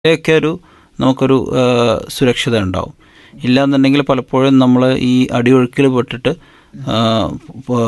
ഒക്കെ ഒരു നമുക്കൊരു ആ, സുരക്ഷിത ഉണ്ടാവും ഇല്ലാന്നുണ്ടെങ്കിൽ പലപ്പോഴും നമ്മൾ ഈ അടിയൊഴുക്കിൽ പെട്ടിട്ട് ആ, പ-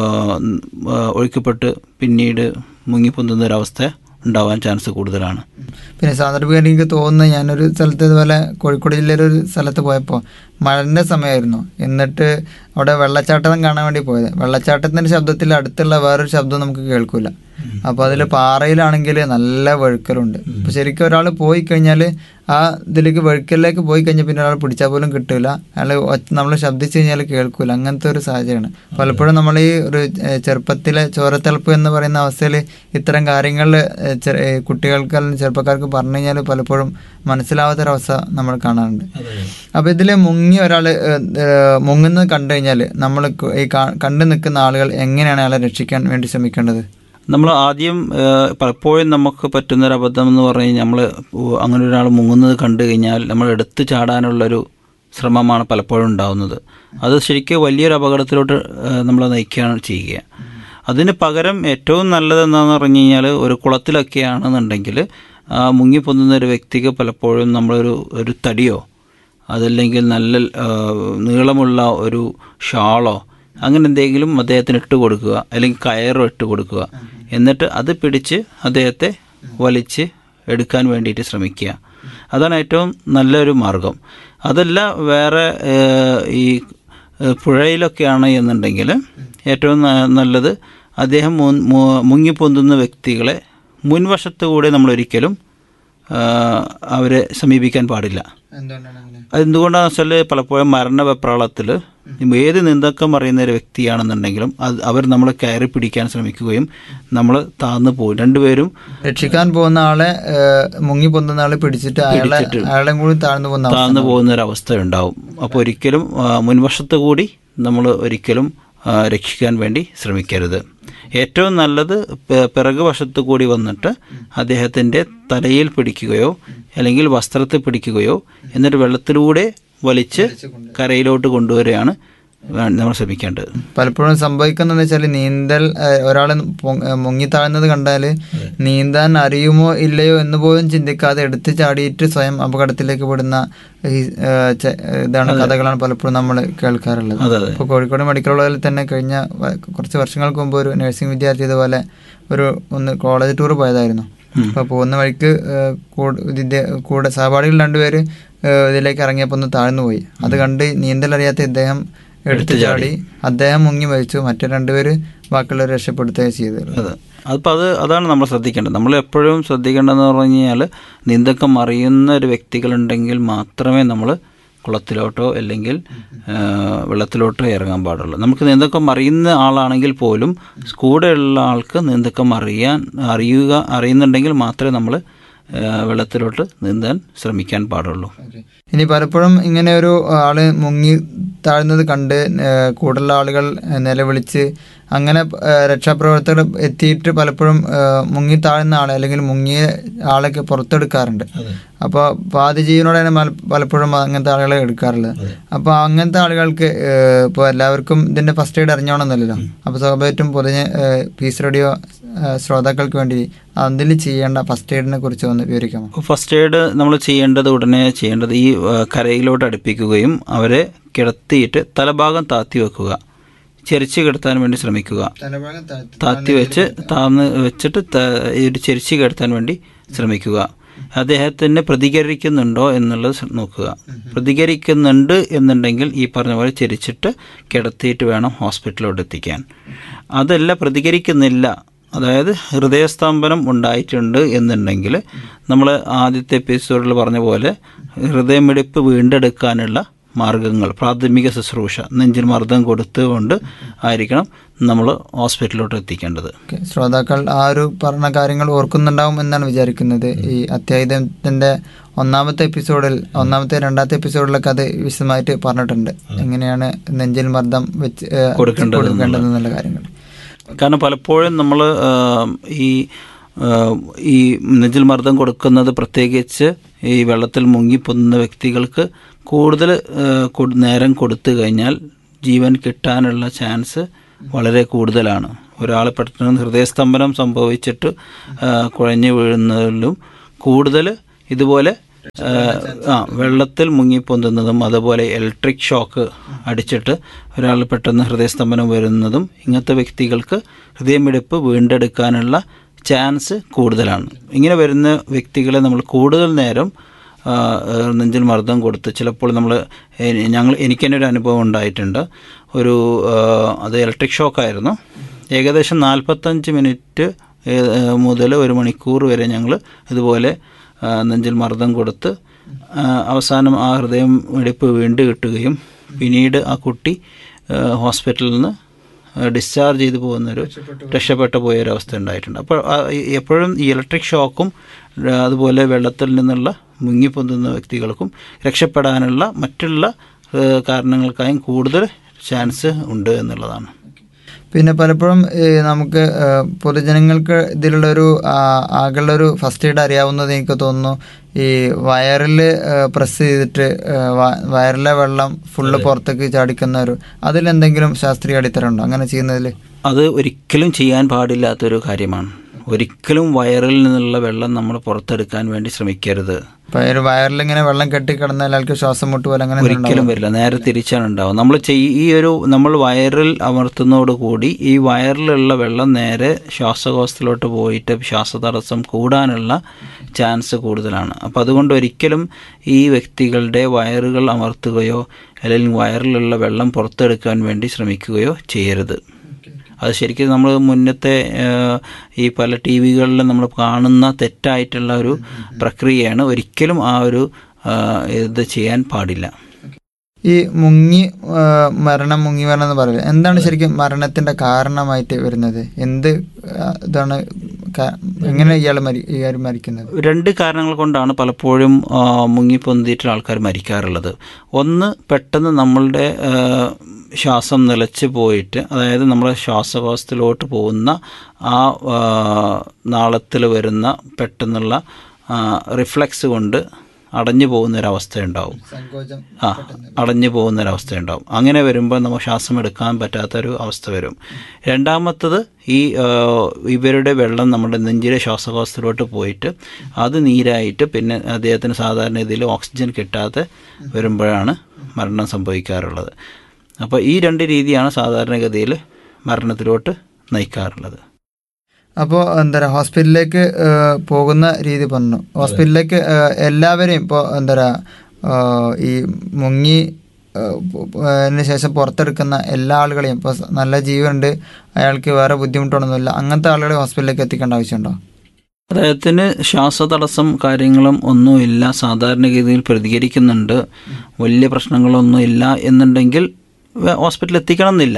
ആ, ഒഴുക്കപ്പെട്ട് പിന്നീട് മുങ്ങിപ്പൊന്തുന്ന ഒരവസ്ഥ ഉണ്ടാവാൻ ചാൻസ് കൂടുതലാണ് പിന്നെ സാന്ദർഭികമായിട്ട് എനിക്ക് തോന്നുന്നു ഞാനൊരു സ്ഥലത്ത് ഇതുപോലെ കോഴിക്കോട് ജില്ലയിലെ ഒരു സ്ഥലത്ത് പോയപ്പോൾ മഴൻ്റെ സമയമായിരുന്നു എന്നിട്ട് അവിടെ വെള്ളച്ചാട്ടം കാണാൻ വേണ്ടി പോയത് വെള്ളച്ചാട്ടത്തിൻ്റെ ശബ്ദത്തിൽ അടുത്തുള്ള വേറൊരു ശബ്ദം നമുക്ക് കേൾക്കില്ല അപ്പോൾ അതിൽ പാറയിലാണെങ്കിൽ നല്ല വഴുക്കലുണ്ട് അപ്പോൾ ശരിക്കും ഒരാൾ പോയി കഴിഞ്ഞാൽ ആ ഇതിലേക്ക് വഴുക്കലിലേക്ക് പോയി കഴിഞ്ഞാൽ പിന്നെ ഒരാൾ പിടിച്ചാൽ പോലും കിട്ടില്ല അയാൾ നമ്മൾ ശബ്ദിച്ചു കഴിഞ്ഞാൽ കേൾക്കില്ല അങ്ങനത്തെ ഒരു സാഹചര്യമാണ് പലപ്പോഴും നമ്മൾ ഈ ഒരു ഏഹ്, ചെറുപ്പത്തിലെ ചോരത്തിളപ്പ് എന്ന് പറയുന്ന അവസ്ഥയിൽ ഇത്തരം കാര്യങ്ങളിൽ കുട്ടികൾക്ക് അല്ലെങ്കിൽ ചെറുപ്പക്കാർക്ക് പറഞ്ഞു കഴിഞ്ഞാൽ പലപ്പോഴും മനസ്സിലാവാത്തൊരവസ്ഥ നമ്മൾ കാണാറുണ്ട് അപ്പോൾ ഇതിൽ മുങ്ങി ഒരാൾ മുങ്ങുന്നത് കണ്ടു കഴിഞ്ഞാൽ നമ്മൾ ഈ കാ- കണ്ടു നിൽക്കുന്ന ആളുകൾ എങ്ങനെയാണ് അയാളെ രക്ഷിക്കാൻ വേണ്ടി ശ്രമിക്കേണ്ടത് നമ്മൾ ആദ്യം ആ, പലപ്പോഴും നമുക്ക് പറ്റുന്നൊരു അബദ്ധം എന്ന് പറഞ്ഞു കഴിഞ്ഞാൽ നമ്മൾ അങ്ങനെ ഒരാൾ മുങ്ങുന്നത് കണ്ടു കഴിഞ്ഞാൽ നമ്മൾ എടുത്തു ചാടാനുള്ളൊരു ശ്രമമാണ് പലപ്പോഴും ഉണ്ടാവുന്നത് അത് ശരിക്കും വലിയൊരു അപകടത്തിലോട്ട് നമ്മൾ നയിക്കുകയാണ് ചെയ്യുക അതിന് പകരം ഏറ്റവും നല്ലത് എന്താണെന്ന് പറഞ്ഞു കഴിഞ്ഞാൽ ഒരു കുളത്തിലൊക്കെയാണെന്നുണ്ടെങ്കിൽ ആ മുങ്ങിപ്പൊന്തുന്ന ഒരു വ്യക്തിക്ക് പലപ്പോഴും നമ്മളൊരു ഒരു തടിയോ അതല്ലെങ്കിൽ നല്ല ആ, നീളമുള്ള ഒരു ഷാളോ അങ്ങനെ എന്തെങ്കിലും അദ്ദേഹത്തിന് ഇട്ട് കൊടുക്കുക അല്ലെങ്കിൽ കയറോ ഇട്ട് കൊടുക്കുക എന്നിട്ട് അത് പിടിച്ച് അദ്ദേഹത്തെ വലിച്ച് എടുക്കാൻ വേണ്ടിയിട്ട് ശ്രമിക്കുക അതാണ് ഏറ്റവും നല്ലൊരു മാർഗം അതല്ല വേറെ ആ, ഈ ആ, പുഴയിലൊക്കെയാണ് എന്നുണ്ടെങ്കിൽ ഏറ്റവും ന- നല്ലത് അദ്ദേഹം മു- മു- മുങ്ങിപ്പൊന്തുന്ന വ്യക്തികളെ മുൻവശത്ത് കൂടെ നമ്മൾ ഒരിക്കലും ആ, അവരെ സമീപിക്കാൻ പാടില്ല എന്തുകൊണ്ടാണ് അങ്ങനെ അതെന്തുകൊണ്ടാണെന്ന് വെച്ചാൽ പലപ്പോഴും മരണവെപ്രാളത്തിൽ ഏത് നീന്തക്കം അറിയുന്ന ഒരു വ്യക്തിയാണെന്നുണ്ടെങ്കിലും അത് അവർ നമ്മളെ കയറി പിടിക്കാൻ ശ്രമിക്കുകയും നമ്മൾ താഴ്ന്നു പോകും രണ്ടുപേരും രക്ഷിക്കാൻ പോകുന്ന ആളെ ഏഹ്, മുങ്ങി പൊന്തുന്ന ആളെ പിടിച്ചിട്ട് അയാളെ അയാളെയും കൂടി താഴ്ന്നു പോകുന്ന അവസ്ഥ താഴ്ന്നു പോകുന്ന ഒരു അവസ്ഥ ഉണ്ടാവും അപ്പോൾ ഒരിക്കലും ആ, മുൻവശത്ത് കൂടി നമ്മൾ ഒരിക്കലും ആ, രക്ഷിക്കാൻ വേണ്ടി ശ്രമിക്കരുത് ഏറ്റവും നല്ലത് പി- പിറകു വശത്ത് കൂടി വന്നിട്ട് അദ്ദേഹത്തിൻ്റെ തലയിൽ പിടിക്കുകയോ അല്ലെങ്കിൽ വസ്ത്രത്തിൽ പിടിക്കുകയോ എന്നിട്ട് വെള്ളത്തിലൂടെ വലിച്ച് കരയിലോട്ട് കൊണ്ടുവരികയാണ് വേ- നമ്മൾ ശ്രമിക്കേണ്ടത് പലപ്പോഴും സംഭവിക്കുന്നത് വെച്ചാൽ നീന്തൽ ഒരാൾ മുങ്ങി താഴ്ന്നത് കണ്ടാൽ നീന്താൻ അറിയുമോ ഇല്ലയോ എന്ന് പോലും ചിന്തിക്കാതെ എടുത്തു ചാടിയിട്ട് സ്വയം അപകടത്തിലേക്ക് പെടുന്ന ഈ, ഏഹ്, ചെ- ഇതാണ് കഥകളാണ് പലപ്പോഴും നമ്മൾ കേൾക്കാറുള്ളത് അതെ അതെ ഇപ്പോൾ കോഴിക്കോട് മെഡിക്കൽ കോളേജിൽ തന്നെ കഴിഞ്ഞ വ- കുറച്ച് വർഷങ്ങൾക്ക് മുമ്പ് ഒരു നഴ്സിംഗ് വിദ്യാർത്ഥി ഇതുപോലെ ഒരു ഒന്ന് കോളേജ് ടൂർ പോയതായിരുന്നു അപ്പോൾ പോകുന്ന വഴിക്ക് ഏഹ്, കൂട് വിദ്യ കൂടെ സഹപാഠികൾ രണ്ടുപേര് ഏഹ്, ഇതിലേക്ക് ഇറങ്ങിയപ്പോൾ ഒന്ന് താഴ്ന്നു പോയി അത് കണ്ട് നീന്തൽ അറിയാത്ത ഇദ്ദേഹം എടുത്തു ചാടി അദ്ദേഹം മുങ്ങി മരിച്ചു മറ്റു രണ്ടുപേര് ബാക്കിയുള്ളവരെ രക്ഷപ്പെടുത്തുകയും ചെയ്തത് അതെ അതിപ്പോൾ അത് അതാണ് നമ്മൾ ശ്രദ്ധിക്കേണ്ടത് നമ്മൾ എപ്പോഴും ശ്രദ്ധിക്കേണ്ടതെന്ന് പറഞ്ഞു കഴിഞ്ഞാൽ നീന്തക്കം അറിയുന്ന ഒരു വ്യക്തികളുണ്ടെങ്കിൽ മാത്രമേ നമ്മൾ കുളത്തിലോട്ടോ അല്ലെങ്കിൽ ആ, വെള്ളത്തിലോട്ടോ ഇറങ്ങാൻ പാടുള്ളൂ നമുക്ക് നീന്തക്കം അറിയുന്ന ആളാണെങ്കിൽ പോലും കൂടെയുള്ള ആൾക്ക് നീന്തക്കം അറിയാൻ അറിയുക അറിയുന്നുണ്ടെങ്കിൽ മാത്രമേ നമ്മൾ ആ, വെള്ളത്തിലോട്ട് നീന്താൻ ശ്രമിക്കാൻ പാടുള്ളൂ ഇനി പലപ്പോഴും ഇങ്ങനെ ഒരു ആള് മുങ്ങി താഴ്ന്നത് കണ്ട് ഏഹ്, കൂടുതലുള്ള ആളുകൾ ഏഹ്, നിലവിളിച്ച് അങ്ങനെ ഏഹ്, രക്ഷാപ്രവർത്തകർ എത്തിയിട്ട് പലപ്പോഴും ഏഹ്, മുങ്ങി താഴ്ന്ന ആളെ അല്ലെങ്കിൽ മുങ്ങിയ ആളൊക്കെ പുറത്തെടുക്കാറുണ്ട് അപ്പോൾ പാതി ജീവനോടെയാണ് മല- പലപ്പോഴും അങ്ങനത്തെ ആളുകളെ എടുക്കാറുള്ളത് അപ്പോൾ അങ്ങനത്തെ ആളുകൾക്ക് ഇപ്പോൾ എല്ലാവർക്കും ഇതിൻ്റെ ഫസ്റ്റ് എയ്ഡ് അറിഞ്ഞോണമെന്നല്ലോ അപ്പോൾ സ്വാഭാവികമായിട്ടും പൊതുവെ പീസ് റേഡിയോ ഏഹ്, ശ്രോതാക്കൾക്ക് വേണ്ടി അതിൽ ചെയ്യേണ്ട ഫസ്റ്റ് എയ്ഡിനെ കുറിച്ച് ഒന്ന് വിവരിക്കാമോ ഫസ്റ്റ് എയ്ഡ് നമ്മൾ ചെയ്യേണ്ടത് ഉടനെ ചെയ്യേണ്ടത് ഈ ആ, കരയിലോട്ട് അടുപ്പിക്കുകയും അവരെ കിടത്തിയിട്ട് തലഭാഗം താത്തി വെക്കുക ചെരിച്ച് കിടത്താൻ വേണ്ടി ശ്രമിക്കുക താത്തി വെച്ച് താന്ന് വെച്ചിട്ട് ത- ഈ ഒരു ചെരിച്ച് കിടത്താൻ വേണ്ടി ശ്രമിക്കുക അദ്ദേഹത്തിന് പ്രതികരിക്കുന്നുണ്ടോ എന്നുള്ളത് ശ്ര- നോക്കുക പ്രതികരിക്കുന്നുണ്ട് എന്നുണ്ടെങ്കിൽ ഈ പറഞ്ഞ പോലെ ചെരിച്ചിട്ട് കിടത്തിയിട്ട് വേണം ഹോസ്പിറ്റലിലോട്ട് എത്തിക്കാൻ അതല്ല പ്രതികരിക്കുന്നില്ല അതായത് ഹൃദയസ്തംഭനം ഉണ്ടായിട്ടുണ്ട് എന്നുണ്ടെങ്കിൽ നമ്മൾ ആദ്യത്തെ എപ്പിസോഡിൽ പറഞ്ഞ പോലെ ഹൃദയമിടിപ്പ് വീണ്ടെടുക്കാനുള്ള മാർഗങ്ങൾ പ്രാഥമിക ശുശ്രൂഷ നെഞ്ചിൽ മർദ്ദം കൊടുത്തുകൊണ്ട് ആയിരിക്കണം നമ്മൾ ഹോസ്പിറ്റലിലോട്ട് എത്തിക്കേണ്ടത് ഓക്കെ. ശ്രോതാക്കൾ ആ ഒരു പറഞ്ഞ കാര്യങ്ങൾ ഓർക്കുന്നുണ്ടാവും എന്നാണ് വിചാരിക്കുന്നത് ഈ അത്യാഹിതത്തിന്റെ ഒന്നാമത്തെ എപ്പിസോഡിൽ ഒന്നാമത്തെ രണ്ടാമത്തെ എപ്പിസോഡിലൊക്കെ അത് വിശദമായിട്ട് പറഞ്ഞിട്ടുണ്ട് എങ്ങനെയാണ് നെഞ്ചിൽ മർദ്ദം വെച്ച് ഏഹ്, കൊടുക്കേണ്ടത് കൊടുക്കേണ്ടതെന്നുള്ള കാര്യങ്ങൾ കാരണം പലപ്പോഴും നമ്മൾ ഈ ആ, ഈ നെഞ്ചിൽ മർദ്ദം കൊടുക്കുന്നത് പ്രത്യേകിച്ച് ഈ വെള്ളത്തിൽ മുങ്ങിപ്പൊന്നുന്ന വ്യക്തികൾക്ക് കൂടുതൽ ആ, കൊട്- നേരം കൊടുത്തു കഴിഞ്ഞാൽ ജീവൻ കിട്ടാനുള്ള ചാൻസ് വളരെ കൂടുതലാണ് ഒരാൾ പെട്ടെന്ന് ഹൃദയസ്തംഭനം സംഭവിച്ചിട്ട് ആ, കുഴഞ്ഞു വീഴുന്നതിലും കൂടുതൽ ഇതുപോലെ ആ വെള്ളത്തിൽ മുങ്ങിപ്പൊന്തുന്നതും അതുപോലെ ഇലക്ട്രിക് ഷോക്ക് അടിച്ചിട്ട് ഒരാൾ പെട്ടെന്ന് ഹൃദയസ്തംഭനം വരുന്നതും ഇങ്ങനത്തെ വ്യക്തികൾക്ക് ഹൃദയമിടിപ്പ് വീണ്ടെടുക്കാനുള്ള ചാൻസ് കൂടുതലാണ് ഇങ്ങനെ വരുന്ന വ്യക്തികളെ നമ്മൾ കൂടുതൽ നേരം ആ, ഏഹ് നെഞ്ചിൽ മർദ്ദം കൊടുത്ത് ചിലപ്പോൾ നമ്മൾ ഞങ്ങൾ എനിക്ക് തന്നെ ഒരു അനുഭവം ഉണ്ടായിട്ടുണ്ട് ഒരു ആ, അത് ഇലക്ട്രിക് ഷോക്കായിരുന്നു ഏകദേശം നാൽപ്പത്തഞ്ച് മിനിറ്റ് ഏ- ഏഹ് മുതൽ ഒരു മണിക്കൂർ വരെ ഞങ്ങൾ ഇതുപോലെ ആ, നെഞ്ചിൽ മർദ്ദം കൊടുത്ത് ആ, അവസാനം ആ ഹൃദയം വെടിപ്പ് വീണ്ടും കിട്ടുകയും പിന്നീട് ആ കുട്ടി ആ, ഹോസ്പിറ്റലിൽ നിന്ന് ഡിസ്ചാർജ് ചെയ്തു പോകുന്നൊരു രക്ഷപ്പെട്ടു പോയൊരവസ്ഥ ഉണ്ടായിട്ടുണ്ട് അപ്പോൾ ആ, ഈ- എപ്പോഴും ഈ ഇലക്ട്രിക് ഷോക്കും ആ, അതുപോലെ വെള്ളത്തിൽ നിന്നുള്ള മുങ്ങിപ്പൊന്തുന്ന വ്യക്തികൾക്കും രക്ഷപ്പെടാനുള്ള മറ്റുള്ള ആ, കാരണങ്ങൾക്കായും കൂടുതൽ ചാൻസ് ഉണ്ട് എന്നുള്ളതാണ് പിന്നെ പലപ്പോഴും ഈ നമുക്ക് ആ, പൊതുജനങ്ങൾക്ക് ഇതിലുള്ളൊരു ആ, ആകെയുള്ളൊരു ഫസ്റ്റ് എയ്ഡ് അറിയാവുന്നത് എനിക്ക് തോന്നുന്നു ഈ വയറിൽ പ്രസ് ചെയ്തിട്ട് ആ, വ- വയറിലെ വെള്ളം ഫുള്ള് പുറത്തേക്ക് ചാടിക്കുന്ന ഒരു അതിലെന്തെങ്കിലും ശാസ്ത്രീയ അടിത്തറ ഉണ്ടോ അങ്ങനെ ചെയ്യുന്നതിൽ അത് ഒരിക്കലും ചെയ്യാൻ പാടില്ലാത്തൊരു കാര്യമാണ് ഒരിക്കലും വയറിൽ നിന്നുള്ള വെള്ളം നമ്മൾ പുറത്തെടുക്കാൻ വേണ്ടി ശ്രമിക്കരുത് വയറ് വയറിൽ ഇങ്ങനെ വെള്ളം കെട്ടി കിടന്നാൽ അയാൾക്ക് ശ്വാസം മുട്ട് പോലെ അങ്ങനെ എന്തെങ്കിലും ഒരിക്കലും വരില്ല നേരെ തിരിച്ചാണ് ഉണ്ടാവും നമ്മൾ ചെയ് ഈ ഒരു നമ്മൾ വയറിൽ അമർത്തുന്നതോടുകൂടി ഈ വയറിലുള്ള വെള്ളം നേരെ ശ്വാസകോശത്തിലോട്ട് പോയിട്ട് ശ്വാസതടസ്സം കൂടാനുള്ള ചാൻസ് കൂടുതലാണ് അപ്പം അതുകൊണ്ട് ഒരിക്കലും ഈ വ്യക്തികളുടെ വയറുകൾ അമർത്തുകയോ അല്ലെങ്കിൽ വയറിലുള്ള വെള്ളം പുറത്തെടുക്കാൻ വേണ്ടി ശ്രമിക്കുകയോ ചെയ്യരുത് അത് ശരിക്കും നമ്മൾ മുന്നത്തെ ഏഹ്, ഈ പല ടി വികളിലും നമ്മൾ കാണുന്ന തെറ്റായിട്ടുള്ള ഒരു പ്രക്രിയയാണ് ഒരിക്കലും ആ ഒരു ആ, ഇത് ചെയ്യാൻ പാടില്ല ഈ മുങ്ങി ആ, മരണം മുങ്ങി മരണം എന്ന് പറയുന്നത് എന്താണ് ശരിക്കും മരണത്തിന്റെ കാരണമായിട്ട് വരുന്നത് എന്ത് ആ, ഇതാണ് കാ- എങ്ങനെ ഇയാൾ മരി ഇയാൾ മരിക്കുന്നത് രണ്ട് കാരണങ്ങൾ കൊണ്ടാണ് പലപ്പോഴും ആ, മുങ്ങിപ്പൊന്തിയിട്ട് ആൾക്കാർ മരിക്കാറുള്ളത് ഒന്ന് പെട്ടെന്ന് നമ്മളുടെ ആ, ശ്വാസം നിലച്ച് പോയിട്ട് അതായത് നമ്മുടെ ശ്വാസകോശത്തിലോട്ട് പോകുന്ന ആ നാളത്തിൽ വരുന്ന പെട്ടെന്നുള്ള റിഫ്ലക്സ് കൊണ്ട് അടഞ്ഞു പോകുന്നൊരവസ്ഥ ഉണ്ടാവും സങ്കോചം ആ അടഞ്ഞു പോകുന്നൊരവസ്ഥ ഉണ്ടാവും അങ്ങനെ വരുമ്പോൾ നമുക്ക് ശ്വാസം എടുക്കാൻ പറ്റാത്തൊരു അവസ്ഥ വരും രണ്ടാമത്തത് ഈ ആ, ഇവരുടെ വെള്ളം നമ്മുടെ നെഞ്ചിലെ ശ്വാസകോശത്തിലോട്ട് പോയിട്ട് അത് നീരായിട്ട് പിന്നെ അദ്ദേഹത്തിന് സാധാരണ ഇതിൽ ഓക്സിജൻ കിട്ടാതെ വരുമ്പോഴാണ് മരണം സംഭവിക്കാറുള്ളത് അപ്പോൾ ഈ രണ്ട് രീതിയാണ് സാധാരണഗതിയിൽ മരണത്തിലോട്ട് നയിക്കാറുള്ളത് അപ്പോൾ എന്താ പറയുക ഹോസ്പിറ്റലിലേക്ക് ആ, പോകുന്ന രീതി പറഞ്ഞു ഹോസ്പിറ്റലിലേക്ക് ആ, എല്ലാവരെയും ഇപ്പോൾ എന്താ പറയുക ഈ മുങ്ങി ആ, പ്- അതിന് ശേഷം പുറത്തെടുക്കുന്ന എല്ലാ ആളുകളെയും ഇപ്പോൾ നല്ല ജീവനുണ്ട് അയാൾക്ക് വേറെ ബുദ്ധിമുട്ടൊന്നുമില്ല അങ്ങനത്തെ ആളുകളെ ഹോസ്പിറ്റലിലേക്ക് എത്തിക്കേണ്ട ആവശ്യമുണ്ടോ അദ്ദേഹത്തിന് ശ്വാസതടസ്സം കാര്യങ്ങളും ഒന്നുമില്ല സാധാരണഗതിയിൽ പ്രതികരിക്കുന്നുണ്ട് വലിയ പ്രശ്നങ്ങളൊന്നും ഇല്ല എന്നുണ്ടെങ്കിൽ വേ- ഹോസ്പിറ്റലിൽ എത്തിക്കണം എന്നില്ല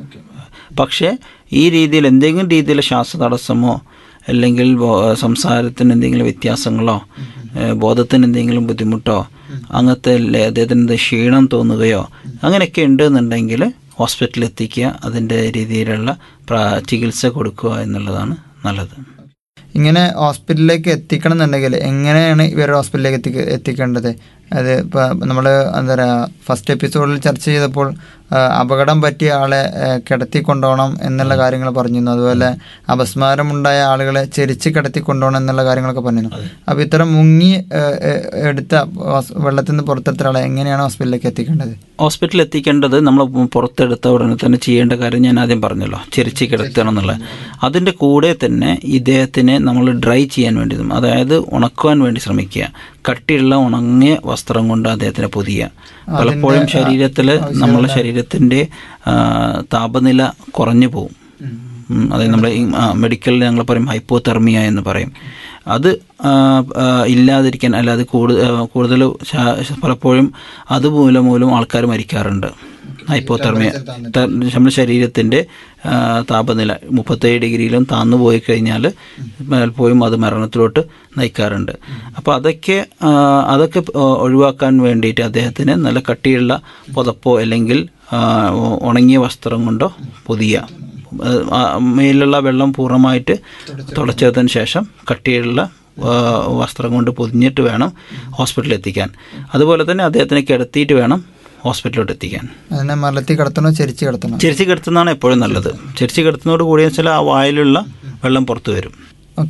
പക്ഷേ ഈ രീതിയിൽ എന്തെങ്കിലും രീതിയിൽ ശ്വാസതടസ്സമോ അല്ലെങ്കിൽ ബോ- സംസാരത്തിന് എന്തെങ്കിലും വ്യത്യാസങ്ങളോ ഏഹ് ബോധത്തിന് എന്തെങ്കിലും ബുദ്ധിമുട്ടോ അങ്ങനത്തെ അല്ലേ അദ്ദേഹത്തിന് എന്ത് ക്ഷീണം തോന്നുകയോ അങ്ങനെയൊക്കെ ഉണ്ടെന്നുണ്ടെങ്കിൽ ഹോസ്പിറ്റലിൽ എത്തിക്കുക അതിൻ്റെ രീതിയിലുള്ള പ്രാ- ചികിത്സ കൊടുക്കുക എന്നുള്ളതാണ് നല്ലത് ഇങ്ങനെ ഹോസ്പിറ്റലിലേക്ക് എത്തിക്കണം എന്നുണ്ടെങ്കിൽ എങ്ങനെയാണ് ഇവർ ഹോസ്പിറ്റലിലേക്ക് എത്തിക്ക എത്തിക്കേണ്ടത് അത് ഇപ്പോൾ നമ്മൾ എന്താ പറയുക ഫസ്റ്റ് എപ്പിസോഡിൽ ചർച്ച ചെയ്തപ്പോൾ ആ, അപകടം പറ്റിയ ആളെ ആ, കിടത്തി കൊണ്ടുപോകണം എന്നുള്ള കാര്യങ്ങൾ പറഞ്ഞിരുന്നു അതുപോലെ അപസ്മാരമുണ്ടായ ആളുകളെ ചെരിച്ച് കിടത്തി കൊണ്ടുപോകണം എന്നുള്ള കാര്യങ്ങളൊക്കെ പറഞ്ഞിരുന്നു അപ്പോൾ ഇത്തരം മുങ്ങി ആ, ആ, എടുത്ത ഹോസ്- വെള്ളത്തിൽ നിന്ന് പുറത്തെടുത്ത ആളെ എങ്ങനെയാണ് ഹോസ്പിറ്റലിലേക്ക് എത്തിക്കേണ്ടത് ഹോസ്പിറ്റലിൽ എത്തിക്കേണ്ടത് നമ്മൾ പുറത്തെടുത്ത ഉടനെ തന്നെ ചെയ്യേണ്ട കാര്യം ഞാൻ ആദ്യം പറഞ്ഞല്ലോ ചെരിച്ച് കിടത്തണം എന്നുള്ളത് അതിൻ്റെ കൂടെ തന്നെ ഇദ്ദേഹത്തിനെ നമ്മൾ ഡ്രൈ ചെയ്യാൻ വേണ്ടി അതായത് ഉണക്കുവാൻ വേണ്ടി ശ്രമിക്കുക കട്ടിയുള്ള ഉണങ്ങിയ വസ്ത്രം കൊണ്ട് അദ്ദേഹത്തിനെ പൊതിയുക പലപ്പോഴും ശരീരത്തിൽ നമ്മളെ ശരീരത്തിൻ്റെ ആ, താപനില കുറഞ്ഞു പോകും ഉം, അതായത് നമ്മൾ മെഡിക്കലിൽ ഞങ്ങൾ പറയും ഹൈപ്പോതെർമിയ എന്ന് പറയും അത് ആ, ആ, ഇല്ലാതിരിക്കാൻ അല്ലാതെ കൂടുതൽ കൂടുതൽ പലപ്പോഴും അതുമൂലം മൂലം ആൾക്കാർ മരിക്കാറുണ്ട് ഹൈപ്പോതെർമിയ ത- നമ്മുടെ ശരീരത്തിൻ്റെ ആ, താപനില മുപ്പത്തേഴ് ഡിഗ്രിയിലും താന്നു പോയി കഴിഞ്ഞാൽ പലപ്പോഴും അത് മരണത്തിലോട്ട് നയിക്കാറുണ്ട് അപ്പോൾ അതൊക്കെ ആ, അതൊക്കെ ഒ- ഒഴിവാക്കാൻ വേണ്ടിയിട്ട് അദ്ദേഹത്തിന് നല്ല കട്ടിയുള്ള പുതപ്പോ അല്ലെങ്കിൽ ആ, ഉ- ഉണങ്ങിയ വസ്ത്രം കൊണ്ടോ പൊതിയുക അത് ആ മേലുള്ള വെള്ളം പൂർണ്ണമായിട്ട് തുടച്ചതിന് ശേഷം കട്ടിയുള്ള ആ, വസ്ത്രം കൊണ്ട് പൊതിഞ്ഞിട്ട് വേണം ഹോസ്പിറ്റലിൽ എത്തിക്കാൻ അതുപോലെ തന്നെ അദ്ദേഹത്തിനെ കിടത്തിയിട്ട് വേണം ഹോസ്പിറ്റലിലോട്ട് എത്തിക്കാൻ അതിനെ മലത്തി കിടത്തണോ ചെരിച്ച് കിടത്തണോ ചെരിച്ച് കിടത്തുന്നതാണ് എപ്പോഴും നല്ലത് ചെരിച്ച് കിടത്തുന്നതോട് കൂടി വെച്ചാൽ ആ വായിലുള്ള വെള്ളം പുറത്തു വരും ഓക്കെ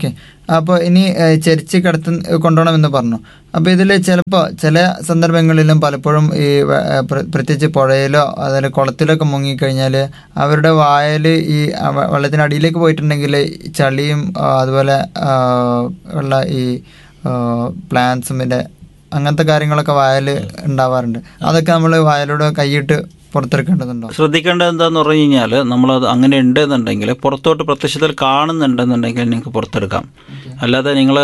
അപ്പോൾ ഇനി ഏഹ്, ചെരിച്ച് കിടത്ത് കൊണ്ടുപോകണമെന്ന് പറഞ്ഞു അപ്പോൾ ഇതിൽ ചിലപ്പോൾ ചില സന്ദർഭങ്ങളിലും പലപ്പോഴും ഈ വെ- ഏഹ്, പ്ര- പ്രത്യേകിച്ച് പുഴയിലോ അതുപോലെ കുളത്തിലൊക്കെ മുങ്ങിക്കഴിഞ്ഞാൽ അവരുടെ വായൽ ഈ ആ വെ- വെള്ളത്തിനടിയിലേക്ക് പോയിട്ടുണ്ടെങ്കിൽ ഈ ചളിയും ആ, അതുപോലെ ആ, ഉള്ള ഈ പ്ലാന്റ്സും പിന്നെ അങ്ങനത്തെ കാര്യങ്ങളൊക്കെ വായൽ ഉണ്ടാവാറുണ്ട് അതൊക്കെ നമ്മൾ വായലൂടെ കൈയിട്ട് പുറത്തെടുക്കേണ്ടതുണ്ടോ ശ്രദ്ധിക്കേണ്ടത് എന്താന്ന് പറഞ്ഞു കഴിഞ്ഞാൽ നമ്മളത് അങ്ങനെ ഉണ്ടെന്നുണ്ടെങ്കിൽ പുറത്തോട്ട് പ്രത്യക്ഷത്തിൽ കാണുന്നുണ്ടെന്നുണ്ടെങ്കിൽ നിങ്ങൾക്ക് പുറത്തെടുക്കാം അല്ലാതെ നിങ്ങൾ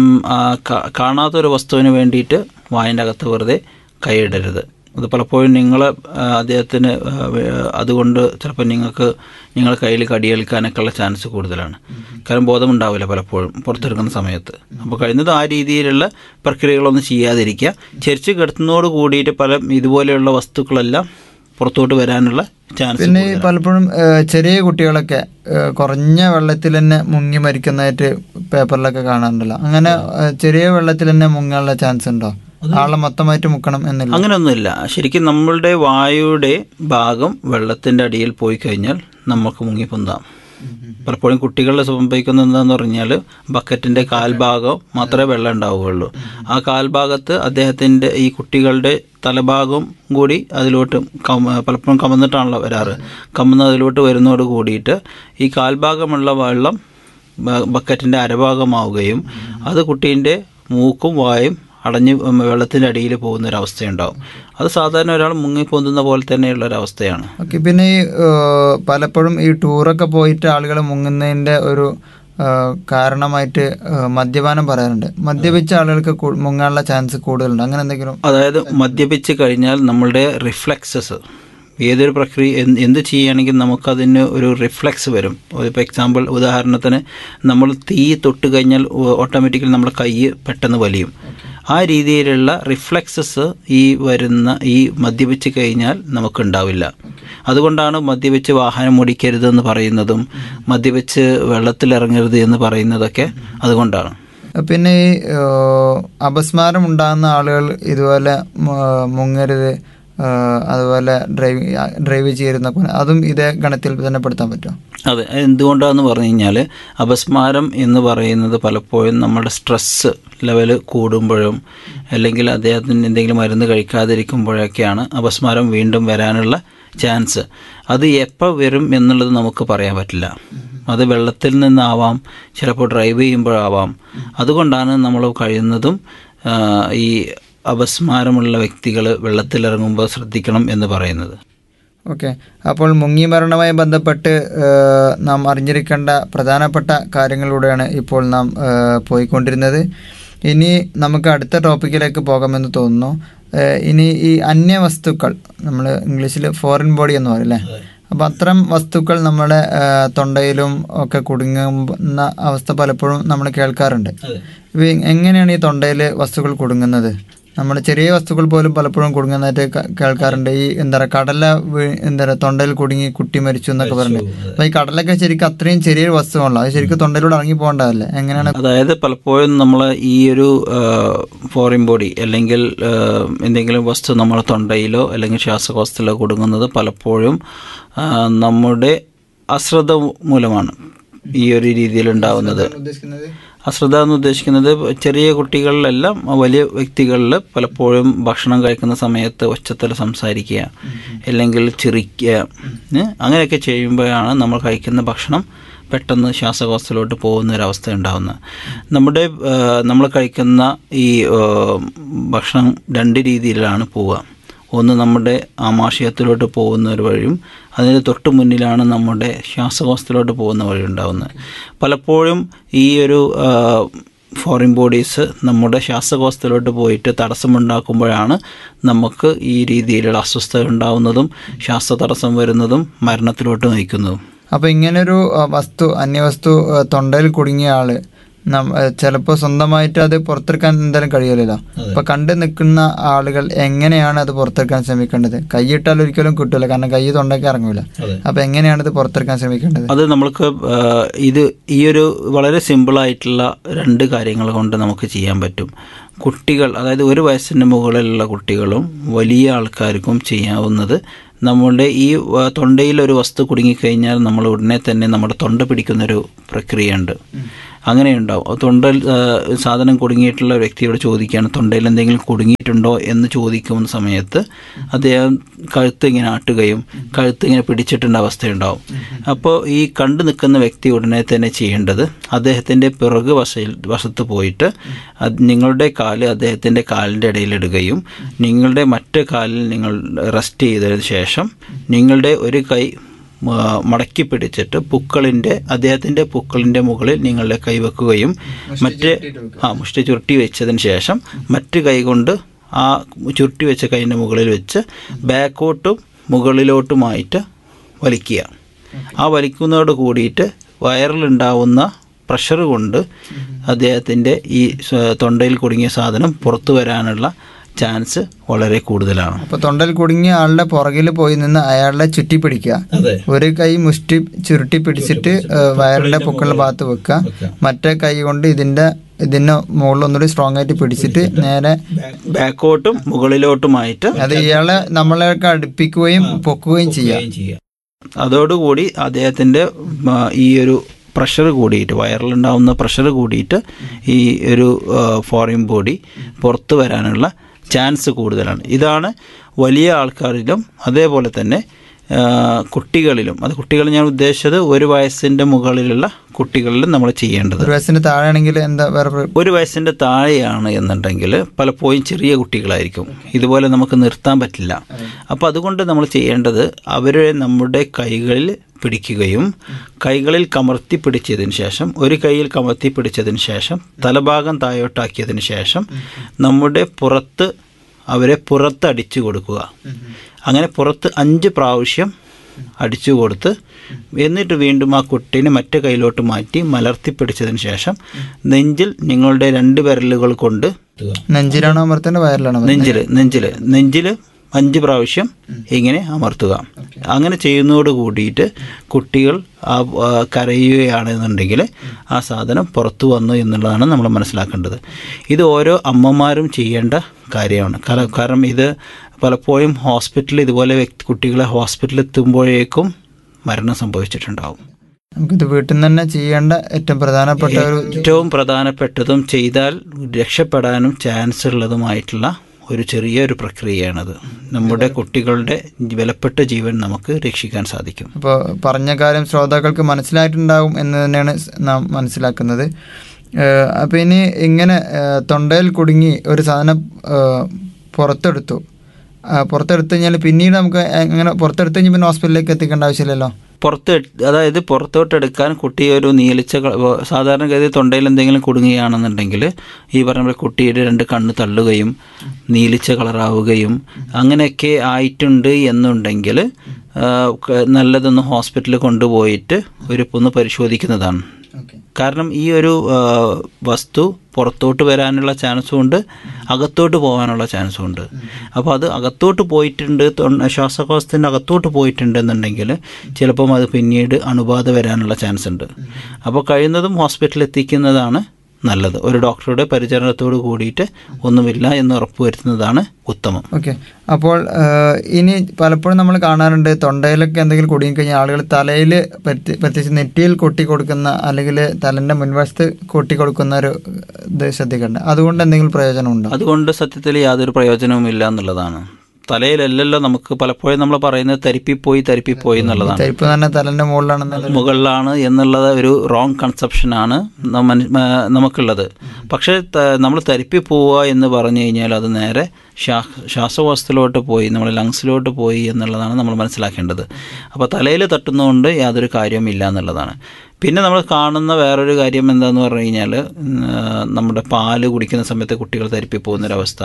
കാണാത്തൊരു വസ്തുവിന് വേണ്ടിയിട്ട് വായൻ്റെ അകത്ത് വെറുതെ കൈയിടരുത് അത് പലപ്പോഴും നിങ്ങൾ അദ്ദേഹത്തിന് ആ, വേ- അതുകൊണ്ട് ചിലപ്പോൾ നിങ്ങൾക്ക് നിങ്ങൾ കയ്യിൽ കടിയേൽക്കാനൊക്കെ ഉള്ള ചാൻസ് കൂടുതലാണ് കാരണം ബോധമുണ്ടാവില്ല പലപ്പോഴും പുറത്തെടുക്കുന്ന സമയത്ത് അപ്പോൾ കഴിയുന്നത് ആ രീതിയിലുള്ള പ്രക്രിയകളൊന്നും ചെയ്യാതിരിക്കുക ചെരിച്ച് കിടത്തുന്നതോട് കൂടിയിട്ട് പല ഇതുപോലെയുള്ള വസ്തുക്കളെല്ലാം പുറത്തോട്ട് വരാനുള്ള ചാൻസ് പിന്നെ ഈ പലപ്പോഴും ഏഹ്, ചെറിയ കുട്ടികളൊക്കെ ഏഹ്, കുറഞ്ഞ വെള്ളത്തിൽ തന്നെ മുങ്ങി മരിക്കുന്നതായിട്ട് പേപ്പറിലൊക്കെ കാണാറുണ്ടല്ലോ അങ്ങനെ ഏഹ്, ചെറിയ വെള്ളത്തിൽ തന്നെ മുങ്ങാനുള്ള ചാൻസ് ഉണ്ടോ ആളെ മൊത്തമായിട്ട് മുക്കണം എന്നില്ല അങ്ങനെയൊന്നുമില്ല ശരിക്കും നമ്മളുടെ വായുയുടെ ഭാഗം വെള്ളത്തിൻ്റെ അടിയിൽ പോയി കഴിഞ്ഞാൽ നമുക്ക് മുങ്ങിപ്പൊന്താം പലപ്പോഴും കുട്ടികളിൽ സംഭവിക്കുന്നത് എന്താണെന്ന് പറഞ്ഞാൽ ബക്കറ്റിൻ്റെ കാൽഭാഗം മാത്രമേ വെള്ളം ഉണ്ടാവുകയുള്ളൂ ആ കാൽഭാഗത്ത് അദ്ദേഹത്തിൻ്റെ ഈ കുട്ടികളുടെ തലഭാഗം കൂടി അതിലോട്ട് കമ പലപ്പോഴും കമന്നിട്ടാണല്ലോ വരാറ് കമന്ന് അതിലോട്ട് വരുന്നതോട് കൂടിയിട്ട് ഈ കാൽഭാഗമുള്ള വെള്ളം ബ- ബക്കറ്റിൻ്റെ അരഭാഗമാവുകയും അത് കുട്ടീൻ്റെ മൂക്കും വായും അടഞ്ഞ് വെള്ളത്തിൻ്റെ അടിയിൽ പോകുന്ന ഒരു അവസ്ഥയുണ്ടാവും അത് സാധാരണ ഒരാൾ മുങ്ങിപ്പൊന്തുന്ന പോലെ തന്നെയുള്ള ഒരു അവസ്ഥയാണ് ഓക്കെ പിന്നെ ഈ ഏഹ്, പലപ്പോഴും ഈ ടൂറൊക്കെ പോയിട്ട് ആളുകൾ മുങ്ങുന്നതിൻ്റെ ഒരു ഏഹ്, കാരണമായിട്ട് ഏഹ്, മദ്യപാനം പറയാറുണ്ട് മദ്യപിച്ച ആളുകൾക്ക് കൂ- മുങ്ങാനുള്ള ചാൻസ് കൂടുതലുണ്ട് അങ്ങനെ എന്തെങ്കിലും അതായത് മദ്യപിച്ച് കഴിഞ്ഞാൽ നമ്മളുടെ റിഫ്ലെക്സസ് ഏതൊരു പ്രക്രിയ എന്ത് എന്ത് ചെയ്യുകയാണെങ്കിൽ നമുക്കതിന് ഒരു റിഫ്ലെക്സ് വരും ഇപ്പോൾ എക്സാമ്പിൾ ഉദാഹരണത്തിന് നമ്മൾ തീ തൊട്ട് കഴിഞ്ഞാൽ ഓട്ടോമാറ്റിക്കലി നമ്മുടെ കൈ പെട്ടെന്ന് വലിയും ആ രീതിയിലുള്ള റിഫ്ലെക്സസ് ഈ വരുന്ന ഈ മദ്യപിച്ച് കഴിഞ്ഞാൽ നമുക്കുണ്ടാവില്ല അതുകൊണ്ടാണ് മദ്യപിച്ച് വാഹനം ഓടിക്കരുതെന്ന് പറയുന്നതും മദ്യപിച്ച് വെള്ളത്തിലിറങ്ങരുത് എന്ന് പറയുന്നതൊക്കെ അതുകൊണ്ടാണ് പിന്നെ ഈ ഏഹ്, അപസ്മാരം ഉണ്ടാകുന്ന ആളുകൾ ഇതുപോലെ മു- മുങ്ങരുത് ഏഹ്, അതുപോലെ ഡ്രൈവ് ഡ്രൈവ് ചെയ്യരുതെന്നൊക്കെ പറഞ്ഞാൽ അതും ഇതേ ഗണത്തിൽ തന്നെ പെടുത്താൻ പറ്റുമോ അതെ അത് എന്തുകൊണ്ടാന്ന് പറഞ്ഞു കഴിഞ്ഞാൽ അപസ്മാരം എന്ന് പറയുന്നത് പലപ്പോഴും നമ്മുടെ സ്ട്രെസ്സ് ലെവൽ കൂടുമ്പോഴും അല്ലെങ്കിൽ അദ്ദേഹത്തിന് എന്തെങ്കിലും മരുന്ന് കഴിക്കാതിരിക്കുമ്പോഴൊക്കെയാണ് അപസ്മാരം വീണ്ടും വരാനുള്ള ചാൻസ് അത് എപ്പോൾ വരും എന്നുള്ളത് നമുക്ക് പറയാൻ പറ്റില്ല അത് വെള്ളത്തിൽ നിന്നാവാം ചിലപ്പോൾ ഡ്രൈവ് ചെയ്യുമ്പോഴാവാം അതുകൊണ്ടാണ് നമ്മൾ കഴിയുന്നതും ആ, ഈ അപസ്മാരമുള്ള വ്യക്തികൾ വെള്ളത്തിലിറങ്ങുമ്പോൾ ശ്രദ്ധിക്കണം എന്ന് പറയുന്നത് ഓക്കെ അപ്പോൾ മുങ്ങി മരണവുമായി ബന്ധപ്പെട്ട് ഏഹ്, നാം അറിഞ്ഞിരിക്കേണ്ട പ്രധാനപ്പെട്ട കാര്യങ്ങളിലൂടെയാണ് ഇപ്പോൾ നാം ഏഹ്, പോയിക്കൊണ്ടിരുന്നത് ഇനി നമുക്ക് അടുത്ത ടോപ്പിക്കിലേക്ക് പോകാമെന്ന് തോന്നുന്നു ഏഹ്, ഇനി ഈ അന്യവസ്തുക്കൾ നമ്മൾ ഇംഗ്ലീഷിൽ ഫോറിൻ ബോഡി എന്ന് പറയും അല്ലേ അപ്പോൾ അത്തരം വസ്തുക്കൾ നമ്മുടെ ഏഹ്, തൊണ്ടയിലും ഒക്കെ കുടുങ്ങുന്ന അവസ്ഥ പലപ്പോഴും നമ്മൾ കേൾക്കാറുണ്ട് ഇപ്പൊ എങ്ങനെയാണ് ഈ തൊണ്ടയിൽ വസ്തുക്കൾ കുടുങ്ങുന്നത് നമ്മൾ ചെറിയ വസ്തുക്കൾ പോലും പലപ്പോഴും കുടുങ്ങുന്നതായിട്ട് ക- കേൾക്കാറുണ്ട് ഈ എന്താ പറയുക കടല വീ- എന്താ പറയുക തൊണ്ടയിൽ കുടുങ്ങി കുട്ടി മരിച്ചു എന്നൊക്കെ പറഞ്ഞു അപ്പൊ ഈ കടലൊക്കെ ശരിക്കും അത്രയും ചെറിയൊരു വസ്തുവാണല്ലോ അത് ശരിക്കും തൊണ്ടയിലൂടെ ഇറങ്ങി പോകേണ്ടതല്ലേ എങ്ങനെയാണ് അതായത് പലപ്പോഴും നമ്മൾ ഈ ഒരു ഫോറിൻ ബോഡി അല്ലെങ്കിൽ ആ, എന്തെങ്കിലും വസ്തു നമ്മുടെ തൊണ്ടയിലോ അല്ലെങ്കിൽ ശ്വാസകോശത്തിലോ കൊടുങ്ങുന്നത് പലപ്പോഴും ആ, നമ്മുടെ അശ്രദ്ധ മൂലമാണ് ഈ ഒരു രീതിയിൽ ഉണ്ടാവുന്നത് ഉദ്ദേശിക്കുന്നത് അശ്രദ്ധ എന്ന് ഉദ്ദേശിക്കുന്നത് ചെറിയ കുട്ടികളിലെല്ലാം വലിയ വ്യക്തികളിൽ പലപ്പോഴും ഭക്ഷണം കഴിക്കുന്ന സമയത്ത് ഒച്ചത്തിൽ സംസാരിക്കുക അല്ലെങ്കിൽ ചിരിക്കുക ഏ? അങ്ങനെയൊക്കെ ചെയ്യുമ്പോഴാണ് നമ്മൾ കഴിക്കുന്ന ഭക്ഷണം പെട്ടെന്ന് ശ്വാസകോശത്തിലോട്ട് പോകുന്ന ഒരവസ്ഥ ഉണ്ടാകുന്നത് നമ്മുടെ ആ, നമ്മൾ കഴിക്കുന്ന ഈ ആ, ഭക്ഷണം രണ്ട് രീതിയിലാണ് പോവുക ഒന്ന് നമ്മുടെ ആമാശയത്തിലോട്ട് പോകുന്ന ഒരു വഴിയും അതിന് തൊട്ട് മുന്നിലാണ് നമ്മുടെ ശ്വാസകോശത്തിലോട്ട് പോകുന്ന വഴി ഉണ്ടാകുന്നത് പലപ്പോഴും ഈ ഒരു ആ, ഫോറിൻ ബോഡീസ് നമ്മുടെ ശ്വാസകോശത്തിലോട്ട് പോയിട്ട് തടസ്സമുണ്ടാക്കുമ്പോഴാണ് നമുക്ക് ഈ രീതിയിലുള്ള അസ്വസ്ഥത ഉണ്ടാകുന്നതും ശ്വാസതടസ്സം വരുന്നതും മരണത്തിലോട്ട് നയിക്കുന്നതും അപ്പൊ ഇങ്ങനൊരു ആ, വസ്തു അന്യവസ്തു ആ, തൊണ്ടയിൽ കുടുങ്ങിയ ആള് ചിലപ്പോൾ സ്വന്തമായിട്ട് അത് പുറത്തെടുക്കാൻ എന്തായാലും കഴിയില്ലല്ലോ അപ്പൊ കണ്ടു നിൽക്കുന്ന ആളുകൾ എങ്ങനെയാണ് അത് പുറത്തെടുക്കാൻ ശ്രമിക്കേണ്ടത് കൈയിട്ടാൽ ഒരിക്കലും കിട്ടില്ല കാരണം കൈ തൊണ്ടയ്ക്ക് ഇറങ്ങൂല അപ്പൊ എങ്ങനെയാണ് ഇത് പുറത്തെടുക്കാൻ ശ്രമിക്കേണ്ടത് അത് നമ്മൾക്ക് ആ, ഇത് ഈ ഒരു വളരെ സിമ്പിളായിട്ടുള്ള രണ്ട് കാര്യങ്ങൾ കൊണ്ട് നമുക്ക് ചെയ്യാൻ പറ്റും കുട്ടികൾ അതായത് ഒരു വയസ്സിന് മുകളിലുള്ള കുട്ടികളും വലിയ ആൾക്കാർക്കും ചെയ്യാവുന്നത് നമ്മളുടെ ഈ ആ, തൊണ്ടയിൽ ഒരു വസ്തു കുടുങ്ങിക്കഴിഞ്ഞാൽ നമ്മൾ ഉടനെ തന്നെ നമ്മുടെ തൊണ്ട പിടിക്കുന്നൊരു പ്രക്രിയയുണ്ട് അങ്ങനെയുണ്ടാവും അപ്പോൾ തൊണ്ടയിൽ ആ, സാധനം കുടുങ്ങിയിട്ടുള്ള വ്യക്തിയോട് ചോദിക്കുകയാണ് തൊണ്ടയിൽ എന്തെങ്കിലും കുടുങ്ങിയിട്ടുണ്ടോ എന്ന് ചോദിക്കുന്ന സമയത്ത് അദ്ദേഹം കഴുത്ത് ഇങ്ങനെ ആട്ടുകയും കഴുത്ത് ഇങ്ങനെ പിടിച്ചിട്ടുള്ള അവസ്ഥയുണ്ടാവും അപ്പോൾ ഈ കണ്ടു നിൽക്കുന്ന വ്യക്തി ഉടനെ തന്നെ ചെയ്യേണ്ടത് അദ്ദേഹത്തിൻ്റെ പിറകു വശയിൽ വശത്ത് പോയിട്ട് അത് നിങ്ങളുടെ കാല് അദ്ദേഹത്തിൻ്റെ കാലിൻ്റെ ഇടയിലിടുകയും നിങ്ങളുടെ മറ്റു കാലിൽ നിങ്ങൾ റെസ്റ്റ് ചെയ്തതിന് ശേഷം നിങ്ങളുടെ ഒരു കൈ മ- മടക്കി പിടിച്ചിട്ട് പുക്കളിൻ്റെ അദ്ദേഹത്തിൻ്റെ പുക്കളിൻ്റെ മുകളിൽ നിങ്ങളുടെ കൈ വെക്കുകയും മറ്റ് ആ മുഷ്ടി ചുരുട്ടി വെച്ചതിന് ശേഷം മറ്റ് കൈ കൊണ്ട് ആ ചുരുട്ടി വെച്ച കൈൻ്റെ മുകളിൽ വെച്ച് ബാക്കോട്ടും മുകളിലോട്ടുമായിട്ട് വലിക്കുക ആ വലിക്കുന്നതോട് കൂടിയിട്ട് വയറിലുണ്ടാവുന്ന പ്രഷർ കൊണ്ട് അദ്ദേഹത്തിൻ്റെ ഈ സ- തൊണ്ടയിൽ കുടുങ്ങിയ സാധനം പുറത്തു വരാനുള്ള ചാൻസ് വളരെ കൂടുതലാണ് അപ്പൊ തൊണ്ടയിൽ കുടുങ്ങിയ ആളുടെ പുറകിൽ പോയി നിന്ന് അയാളുടെ ചുറ്റി പിടിക്കുക അതെ ഒരു കൈ മുഷ്ടി ചുരുട്ടി പിടിച്ചിട്ട് ഏഹ്, വയറിന്റെ പൊക്കളുടെ ഭാഗത്ത് വെക്കുക മറ്റേ കൈ കൊണ്ട് ഇതിന്റെ ഇതിന്റെ മുകളിൽ ഒന്നുകൂടി സ്ട്രോങ് ആയിട്ട് പിടിച്ചിട്ട് നേരെ ബാക്കോട്ടും മുകളിലോട്ടുമായിട്ട് അത് ഇയാളെ നമ്മളെയൊക്കെ അടുപ്പിക്കുകയും പൊക്കുകയും ചെയ്യാം ചെയ്യാം അതോടുകൂടി അദ്ദേഹത്തിൻ്റെ ആ, ഈ ഒരു പ്രഷർ കൂടിയിട്ട് വയറിലുണ്ടാവുന്ന പ്രഷർ കൂടിയിട്ട് ഈ ഒരു ഫോറിൻ ബോഡി പുറത്തു വരാനുള്ള ചാൻസ് കൂടുതലാണ് ഇതാണ് വലിയ ആൾക്കാരിലും അതേപോലെ തന്നെ ആ, കുട്ടികളിലും അത് കുട്ടികൾ ഞാൻ ഉദ്ദേശിച്ചത് ഒരു വയസ്സിൻ്റെ മുകളിലുള്ള കുട്ടികളിലും നമ്മൾ ചെയ്യേണ്ടത് ഒരു വയസ്സിന് താഴെയാണെങ്കിൽ എന്താ വേറെ പ്ര- ഒരു വയസ്സിൻ്റെ താഴെയാണ് എന്നുണ്ടെങ്കിൽ പലപ്പോഴും ചെറിയ കുട്ടികളായിരിക്കും ഇതുപോലെ നമുക്ക് നിർത്താൻ പറ്റില്ല അപ്പോൾ അതുകൊണ്ട് നമ്മൾ ചെയ്യേണ്ടത് അവരെ നമ്മുടെ കൈകളിൽ പിടിക്കുകയും കൈകളിൽ കമർത്തി പിടിച്ചതിന് ശേഷം ഒരു കൈയിൽ കമർത്തി പിടിച്ചതിന് ശേഷം തലഭാഗം താഴോട്ടാക്കിയതിന് ശേഷം നമ്മുടെ പുറത്ത് അവരെ പുറത്ത് അടിച്ചു കൊടുക്കുക അങ്ങനെ പുറത്ത് അഞ്ച് പ്രാവശ്യം അടിച്ചു കൊടുത്ത് എന്നിട്ട് വീണ്ടും ആ കുട്ടീനെ മറ്റേ കയ്യിലോട്ട് മാറ്റി മലർത്തി പിടിച്ചതിന് ശേഷം നെഞ്ചിൽ നിങ്ങളുടെ രണ്ട് വിരലുകൾ കൊണ്ട് നെഞ്ചിലാണോ അമർത്തേണ്ടത് വയറിലാണോ അമർത്തേണ്ടത്? നെഞ്ചിൽ നെഞ്ചിൽ നെഞ്ചിൽ അഞ്ച് പ്രാവശ്യം ഇങ്ങനെ അമർത്തുക അങ്ങനെ ചെയ്യുന്നതോട് കൂടിയിട്ട് കുട്ടികൾ ആ ആ, കരയുകയാണെന്നുണ്ടെങ്കിൽ ആ സാധനം പുറത്തു വന്നു എന്നുള്ളതാണ് നമ്മൾ മനസ്സിലാക്കേണ്ടത് ഇത് ഓരോ അമ്മമാരും ചെയ്യേണ്ട കാര്യമാണ് കാരണം കാരണം ഇത് പലപ്പോഴും ഹോസ്പിറ്റലിൽ ഇതുപോലെ വ്യക്തി കുട്ടികളെ ഹോസ്പിറ്റലിൽ എത്തുമ്പോഴേക്കും മരണം സംഭവിച്ചിട്ടുണ്ടാവും നമുക്കിത് വീട്ടിൽ നിന്ന് തന്നെ ചെയ്യേണ്ട ഏറ്റവും പ്രധാനപ്പെട്ട ഒരു ഏറ്റവും പ്രധാനപ്പെട്ടതും ചെയ്താൽ രക്ഷപ്പെടാനും ചാൻസ് ഉള്ളതുമായിട്ടുള്ള ഒരു ചെറിയൊരു പ്രക്രിയയാണത് നമ്മുടെ കുട്ടികളുടെ വിലപ്പെട്ട ജീവൻ നമുക്ക് രക്ഷിക്കാൻ സാധിക്കും അപ്പോൾ പറഞ്ഞ കാര്യം ശ്രോതാക്കൾക്ക് മനസ്സിലായിട്ടുണ്ടാകും എന്ന് തന്നെയാണ് സ് നാം മനസ്സിലാക്കുന്നത് ഏഹ് അപ്പോൾ ഇനി ഇങ്ങനെ ഏഹ് തൊണ്ടയിൽ കുടുങ്ങി ഒരു സാധനം ഏഹ് പുറത്തെടുത്തു ആ, പുറത്തെടുത്ത് കഴിഞ്ഞാൽ പിന്നീട് നമുക്ക് എങ്ങനെ പുറത്തെടുത്ത് കഴിഞ്ഞാൽ പിന്നെ ഹോസ്പിറ്റലിലേക്ക് എത്തിക്കേണ്ട ആവശ്യമില്ലല്ലോ പുറത്ത് എട്- അതായത് പുറത്തോട്ട് എടുക്കാൻ കുട്ടി ഒരു നീലിച്ച ക- വ- സാധാരണഗതി തൊണ്ടയിൽ എന്തെങ്കിലും കുടുങ്ങുകയാണെന്നുണ്ടെങ്കിൽ ഈ പറഞ്ഞ പോലെ കുട്ടിയുടെ രണ്ട് കണ്ണ് തള്ളുകയും നീലിച്ച കളറാവുകയും അങ്ങനെയൊക്കെ ആയിട്ടുണ്ട് എന്നുണ്ടെങ്കിൽ ആ, ക- നല്ലതൊന്ന് ഹോസ്പിറ്റലിൽ കൊണ്ടുപോയിട്ട് ഒരു ഒന്ന് പരിശോധിക്കുന്നതാണ് കാരണം ഈ ഒരു ആ, വസ്തു പുറത്തോട്ട് വരാനുള്ള ചാൻസും ഉണ്ട് അകത്തോട്ട് പോകാനുള്ള ചാൻസും ഉണ്ട് അപ്പോൾ അത് അകത്തോട്ട് പോയിട്ടുണ്ട് തൊണ്ട- ശ്വാസകോശത്തിൻ്റെ അകത്തോട്ട് പോയിട്ടുണ്ടെന്നുണ്ടെങ്കിൽ ചിലപ്പം അത് പിന്നീട് അണുബാധ വരാനുള്ള ചാൻസ് ഉണ്ട് അപ്പോൾ കഴിയുന്നതും ഹോസ്പിറ്റലിൽ എത്തിക്കുന്നതാണ് നല്ലത് ഒരു ഡോക്ടറുടെ പരിചരണത്തോട് കൂടിയിട്ട് ഒന്നുമില്ല എന്ന് ഉറപ്പുവരുത്തുന്നതാണ് ഉത്തമം ഓക്കെ അപ്പോൾ ഏഹ് ഇനി പലപ്പോഴും നമ്മൾ കാണാറുണ്ട് തൊണ്ടയിലൊക്കെ എന്തെങ്കിലും കുടുങ്ങി കഴിഞ്ഞാൽ ആളുകൾ തലയിൽ പറ്റി പ്രത്യേകിച്ച് നെറ്റിയിൽ കൊട്ടി കൊടുക്കുന്ന അല്ലെങ്കിൽ തലൻ്റെ മുൻവശത്ത് കൊട്ടി കൊടുക്കുന്ന ഒരു ഇത് ശ്രദ്ധിക്കേണ്ട അതുകൊണ്ട് എന്തെങ്കിലും പ്രയോജനമുണ്ടോ അതുകൊണ്ട് സത്യത്തിൽ യാതൊരു പ്രയോജനവും ഇല്ല എന്നുള്ളതാണ് തലയിലല്ലല്ലോ നമുക്ക് പലപ്പോഴും നമ്മൾ പറയുന്നത് തരിപ്പിപ്പോയി തരിപ്പിപ്പോയി എന്നുള്ളതാണ് തരിപ്പ് തന്നെ തലൻ്റെ മുകളിലാണെന്നല്ല മുകളിലാണ് എന്നുള്ളത് ഒരു റോങ് കൺസെപ്ഷനാണ് നമ്മ- മ- നമുക്കുള്ളത് പക്ഷേ നമ്മൾ തരിപ്പി പോവുക എന്ന് പറഞ്ഞു കഴിഞ്ഞാൽ അത് നേരെ ശ്വാ ശ്വാസകോശത്തിലോട്ട് പോയി നമ്മൾ ലങ്സിലോട്ട് പോയി എന്നുള്ളതാണ് നമ്മൾ മനസ്സിലാക്കേണ്ടത് അപ്പോൾ തലയിൽ തട്ടുന്നതുകൊണ്ട് യാതൊരു കാര്യവും ഇല്ല എന്നുള്ളതാണ് പിന്നെ നമ്മൾ കാണുന്ന വേറൊരു കാര്യം എന്താന്ന് പറഞ്ഞു കഴിഞ്ഞാൽ നമ്മുടെ പാല് കുടിക്കുന്ന സമയത്ത് കുട്ടികൾ തരിപ്പി പോകുന്നൊരവസ്ഥ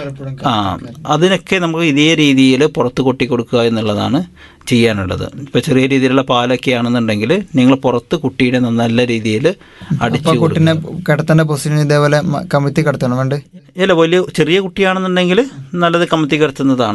ആ അതിനൊക്കെ നമുക്ക് ഇതേ രീതിയിൽ പുറത്ത് കൊട്ടി കൊടുക്കുക എന്നുള്ളതാണ് ചെയ്യാനുള്ളത് ഇപ്പോൾ ചെറിയ രീതിയിലുള്ള പാലൊക്കെ ആണെന്നുണ്ടെങ്കിൽ നിങ്ങൾ പുറത്ത് കുട്ടിയുടെ നല്ല രീതിയിൽ അടിച്ചു കുട്ടിനെ കിടത്തേണ്ട പൊസിഷൻ ഇതേപോലെ മ- കമിഴ്ത്തി കിടത്തണം വേണ്ട ഇല്ല വലിയ ചെറിയ കുട്ടിയാണെന്നുണ്ടെങ്കിൽ നല്ലത് കമത്തി കിടത്തുന്നതാണ്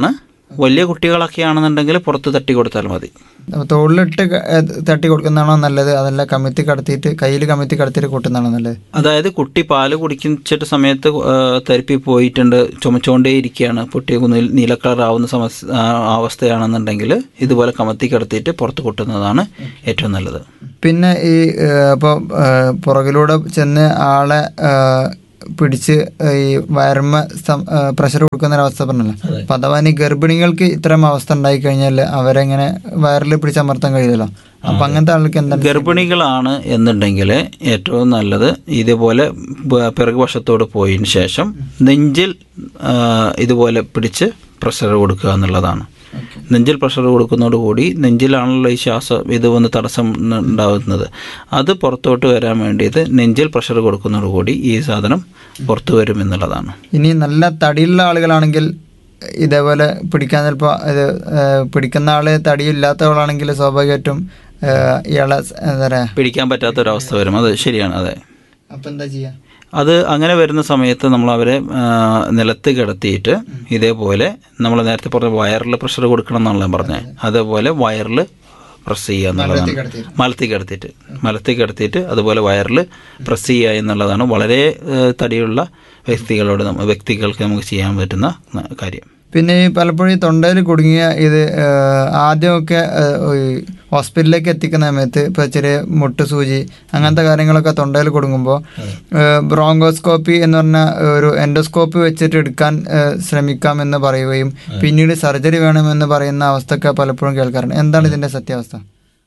വലിയ കുട്ടികളൊക്കെ ആണെന്നുണ്ടെങ്കിൽ പുറത്ത് തട്ടി കൊടുത്താൽ മതി അപ്പോൾ തോളിലിട്ട് ക- ഏ, തട്ടി കൊടുക്കുന്നതാണോ നല്ലത് അതല്ല കമിത്തി കടത്തിയിട്ട് കയ്യിൽ കമിത്തി കടത്തിയിട്ട് കൂട്ടുന്നതാണോ നല്ലത് അതായത് കുട്ടി പാല് കുടിച്ചിട്ട് സമയത്ത് തെരപ്പി പോയിട്ടുണ്ട് ചുമച്ചുകൊണ്ടേ ഇരിക്കുകയാണ് കുട്ടി നീ- നീല കളർ ആവുന്ന സമസ് ആ, അവസ്ഥയാണെന്നുണ്ടെങ്കിൽ ഇതുപോലെ കമത്തി കിടത്തിയിട്ട് പുറത്ത് കൊട്ടുന്നതാണ് ഏറ്റവും നല്ലത് പിന്നെ ഈ അപ്പോൾ പുറകിലൂടെ ചെന്ന് ആളെ ഏ, പിടിച്ച് ഈ വയറുമ്മ പ്രഷർ കൊടുക്കുന്ന ഒരു അവസ്ഥ പറഞ്ഞല്ലോ അപ്പൊ അഥവാ ഈ ഗർഭിണികൾക്ക് ഇത്തരം അവസ്ഥ ഉണ്ടായി കഴിഞ്ഞാൽ അവരെങ്ങനെ വയറിൽ പിടിച്ചമർത്താൻ കഴിയില്ലല്ലോ അപ്പൊ അങ്ങനത്തെ ആൾക്ക് എന്താണ് ഗർഭിണികളാണ് എന്നുണ്ടെങ്കിൽ ഏറ്റവും നല്ലത് ഇതുപോലെ ബ- പിറകുവശത്തോട് പോയതിന് ശേഷം നെഞ്ചിൽ ആ, ഇതുപോലെ പിടിച്ച് പ്രഷർ കൊടുക്കുക എന്നുള്ളതാണ് നെഞ്ചിൽ പ്രഷർ കൊടുക്കുന്നതോടുകൂടി നെഞ്ചിലാണല്ലോ ഈ ശ്വാസം ഇത് വന്ന് തടസ്സം ഉണ്ടാകുന്നത് അത് പുറത്തോട്ട് വരാൻ വേണ്ടിയിട്ട് നെഞ്ചിൽ പ്രഷർ കൊടുക്കുന്നതോടുകൂടി ഈ സാധനം പുറത്തു വരും എന്നുള്ളതാണ് ഇനി നല്ല തടിയുള്ള ആളുകളാണെങ്കിൽ ഇതേപോലെ പിടിക്കാൻ ചിലപ്പോൾ ഇത് ഏഹ്, പിടിക്കുന്ന ആള് തടിയില്ലാത്തവളാണെങ്കിൽ സ്വാഭാവികമായിട്ടും ഏഹ്, ഇയാളെ സ് എന്താ പറയാ പിടിക്കാൻ പറ്റാത്തൊരവസ്ഥ വരും അത് ശരിയാണ് അതെ അപ്പൊ എന്താ ചെയ്യാ അത് അങ്ങനെ വരുന്ന സമയത്ത് നമ്മൾ അവരെ ആ, നിലത്ത് കിടത്തിയിട്ട് ഇതേപോലെ നമ്മൾ നേരത്തെ പറഞ്ഞ വയറിൽ പ്രഷർ കൊടുക്കണം എന്നാണല്ലോ പറഞ്ഞത് അതേപോലെ വയറിൽ പ്രസ് ചെയ്യുക എന്നുള്ളതാണ് മലത്തി കിടത്തിയിട്ട് മലത്തി കിടത്തിയിട്ട് അതുപോലെ വയറിൽ പ്രസ് ചെയ്യുക എന്നുള്ളതാണ് വളരെ ആ, തടിയുള്ള വ്യക്തികളോട് നമ്മ- വ്യക്തികൾക്ക് നമുക്ക് ചെയ്യാൻ പറ്റുന്ന ന- കാര്യം പിന്നെ ഈ പലപ്പോഴും ഈ തൊണ്ടയിൽ കുടുങ്ങിയ ഇത് ഏഹ്, ആദ്യമൊക്കെ ഏഹ്, ഈ ഹോസ്പിറ്റലിലേക്ക് എത്തിക്കുന്ന സമയത്ത് ഇപ്പോൾ ചെറിയ മുട്ട് സൂചി അങ്ങനത്തെ കാര്യങ്ങളൊക്കെ തൊണ്ടയിൽ കൊടുങ്ങുമ്പോൾ ബ്രോങ്കോസ്കോപ്പി എന്ന് പറഞ്ഞ ഒരു എൻഡോസ്കോപ്പി വെച്ചിട്ട് എടുക്കാൻ ഏഹ്, ശ്രമിക്കാം എന്ന് പറയുകയും പിന്നീട് സർജറി വേണമെന്ന് പറയുന്ന അവസ്ഥയൊക്കെ പലപ്പോഴും കേൾക്കാറുണ്ട് എന്താണ് ഇതിൻ്റെ സത്യാവസ്ഥ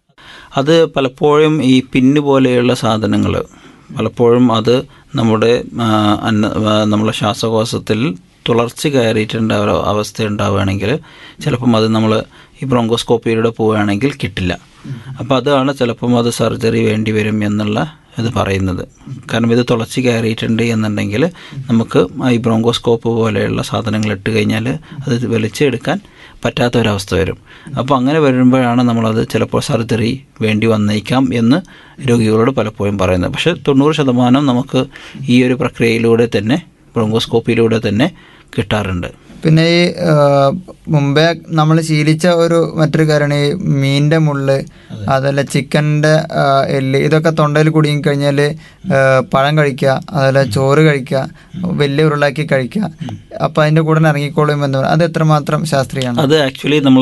അത് പലപ്പോഴും ഈ പിന്ന് പോലെയുള്ള സാധനങ്ങൾ പലപ്പോഴും അത് നമ്മുടെ ആ, അന്ന ആ, നമ്മുടെ ശ്വാസകോശത്തിൽ തുളർച്ച കയറിയിട്ടുണ്ടാവുന്ന അവസ്ഥ ഉണ്ടാവുകയാണെങ്കിൽ ചിലപ്പം അത് നമ്മൾ ഈ ബ്രോങ്കോസ്കോപ്പിയിലൂടെ പോവുകയാണെങ്കിൽ കിട്ടില്ല അപ്പോൾ അതാണ് ചിലപ്പം അത് സർജറി വേണ്ടി വരും എന്നുള്ള ഇത് പറയുന്നത് കാരണം ഇത് തുളച്ച് കയറിയിട്ടുണ്ട് എന്നുണ്ടെങ്കിൽ നമുക്ക് ഈ ബ്രോങ്കോസ്കോപ്പ് പോലെയുള്ള സാധനങ്ങൾ ഇട്ട് കഴിഞ്ഞാൽ അത് വലിച്ചെടുക്കാൻ പറ്റാത്ത ഒരവസ്ഥ വരും അപ്പോൾ അങ്ങനെ വരുമ്പോഴാണ് നമ്മളത് ചിലപ്പോൾ സർജറി വേണ്ടി വന്നേക്കാം എന്ന് രോഗികളോട് പലപ്പോഴും പറയുന്നത് പക്ഷേ തൊണ്ണൂറ് ശതമാനം നമുക്ക് ഈ ഒരു പ്രക്രിയയിലൂടെ തന്നെ ബ്രോങ്കോസ്കോപ്പിയിലൂടെ തന്നെ കിട്ടാറുണ്ട് പിന്നെ ഈ ആ, മുമ്പേ നമ്മൾ ശീലിച്ച ഒരു മറ്റൊരു കാര്യമാണ് ഈ മീനിന്റെ മുള്ള് അതല്ല ചിക്കൻ്റെ എല്ല് ഇതൊക്കെ തൊണ്ടയിൽ കുടുങ്ങി കഴിഞ്ഞാൽ പഴം കഴിക്കുക അതല്ല ചോറ് കഴിക്കുക വലിയ ഉരുളാക്കി കഴിക്കുക അപ്പം അതിൻ്റെ കൂടെ തന്നെ ഇറങ്ങിക്കോളും എന്ന് പറയും അത് എത്രമാത്രം ശാസ്ത്രീയമാണ് അത് ആക്ച്വലി നമ്മൾ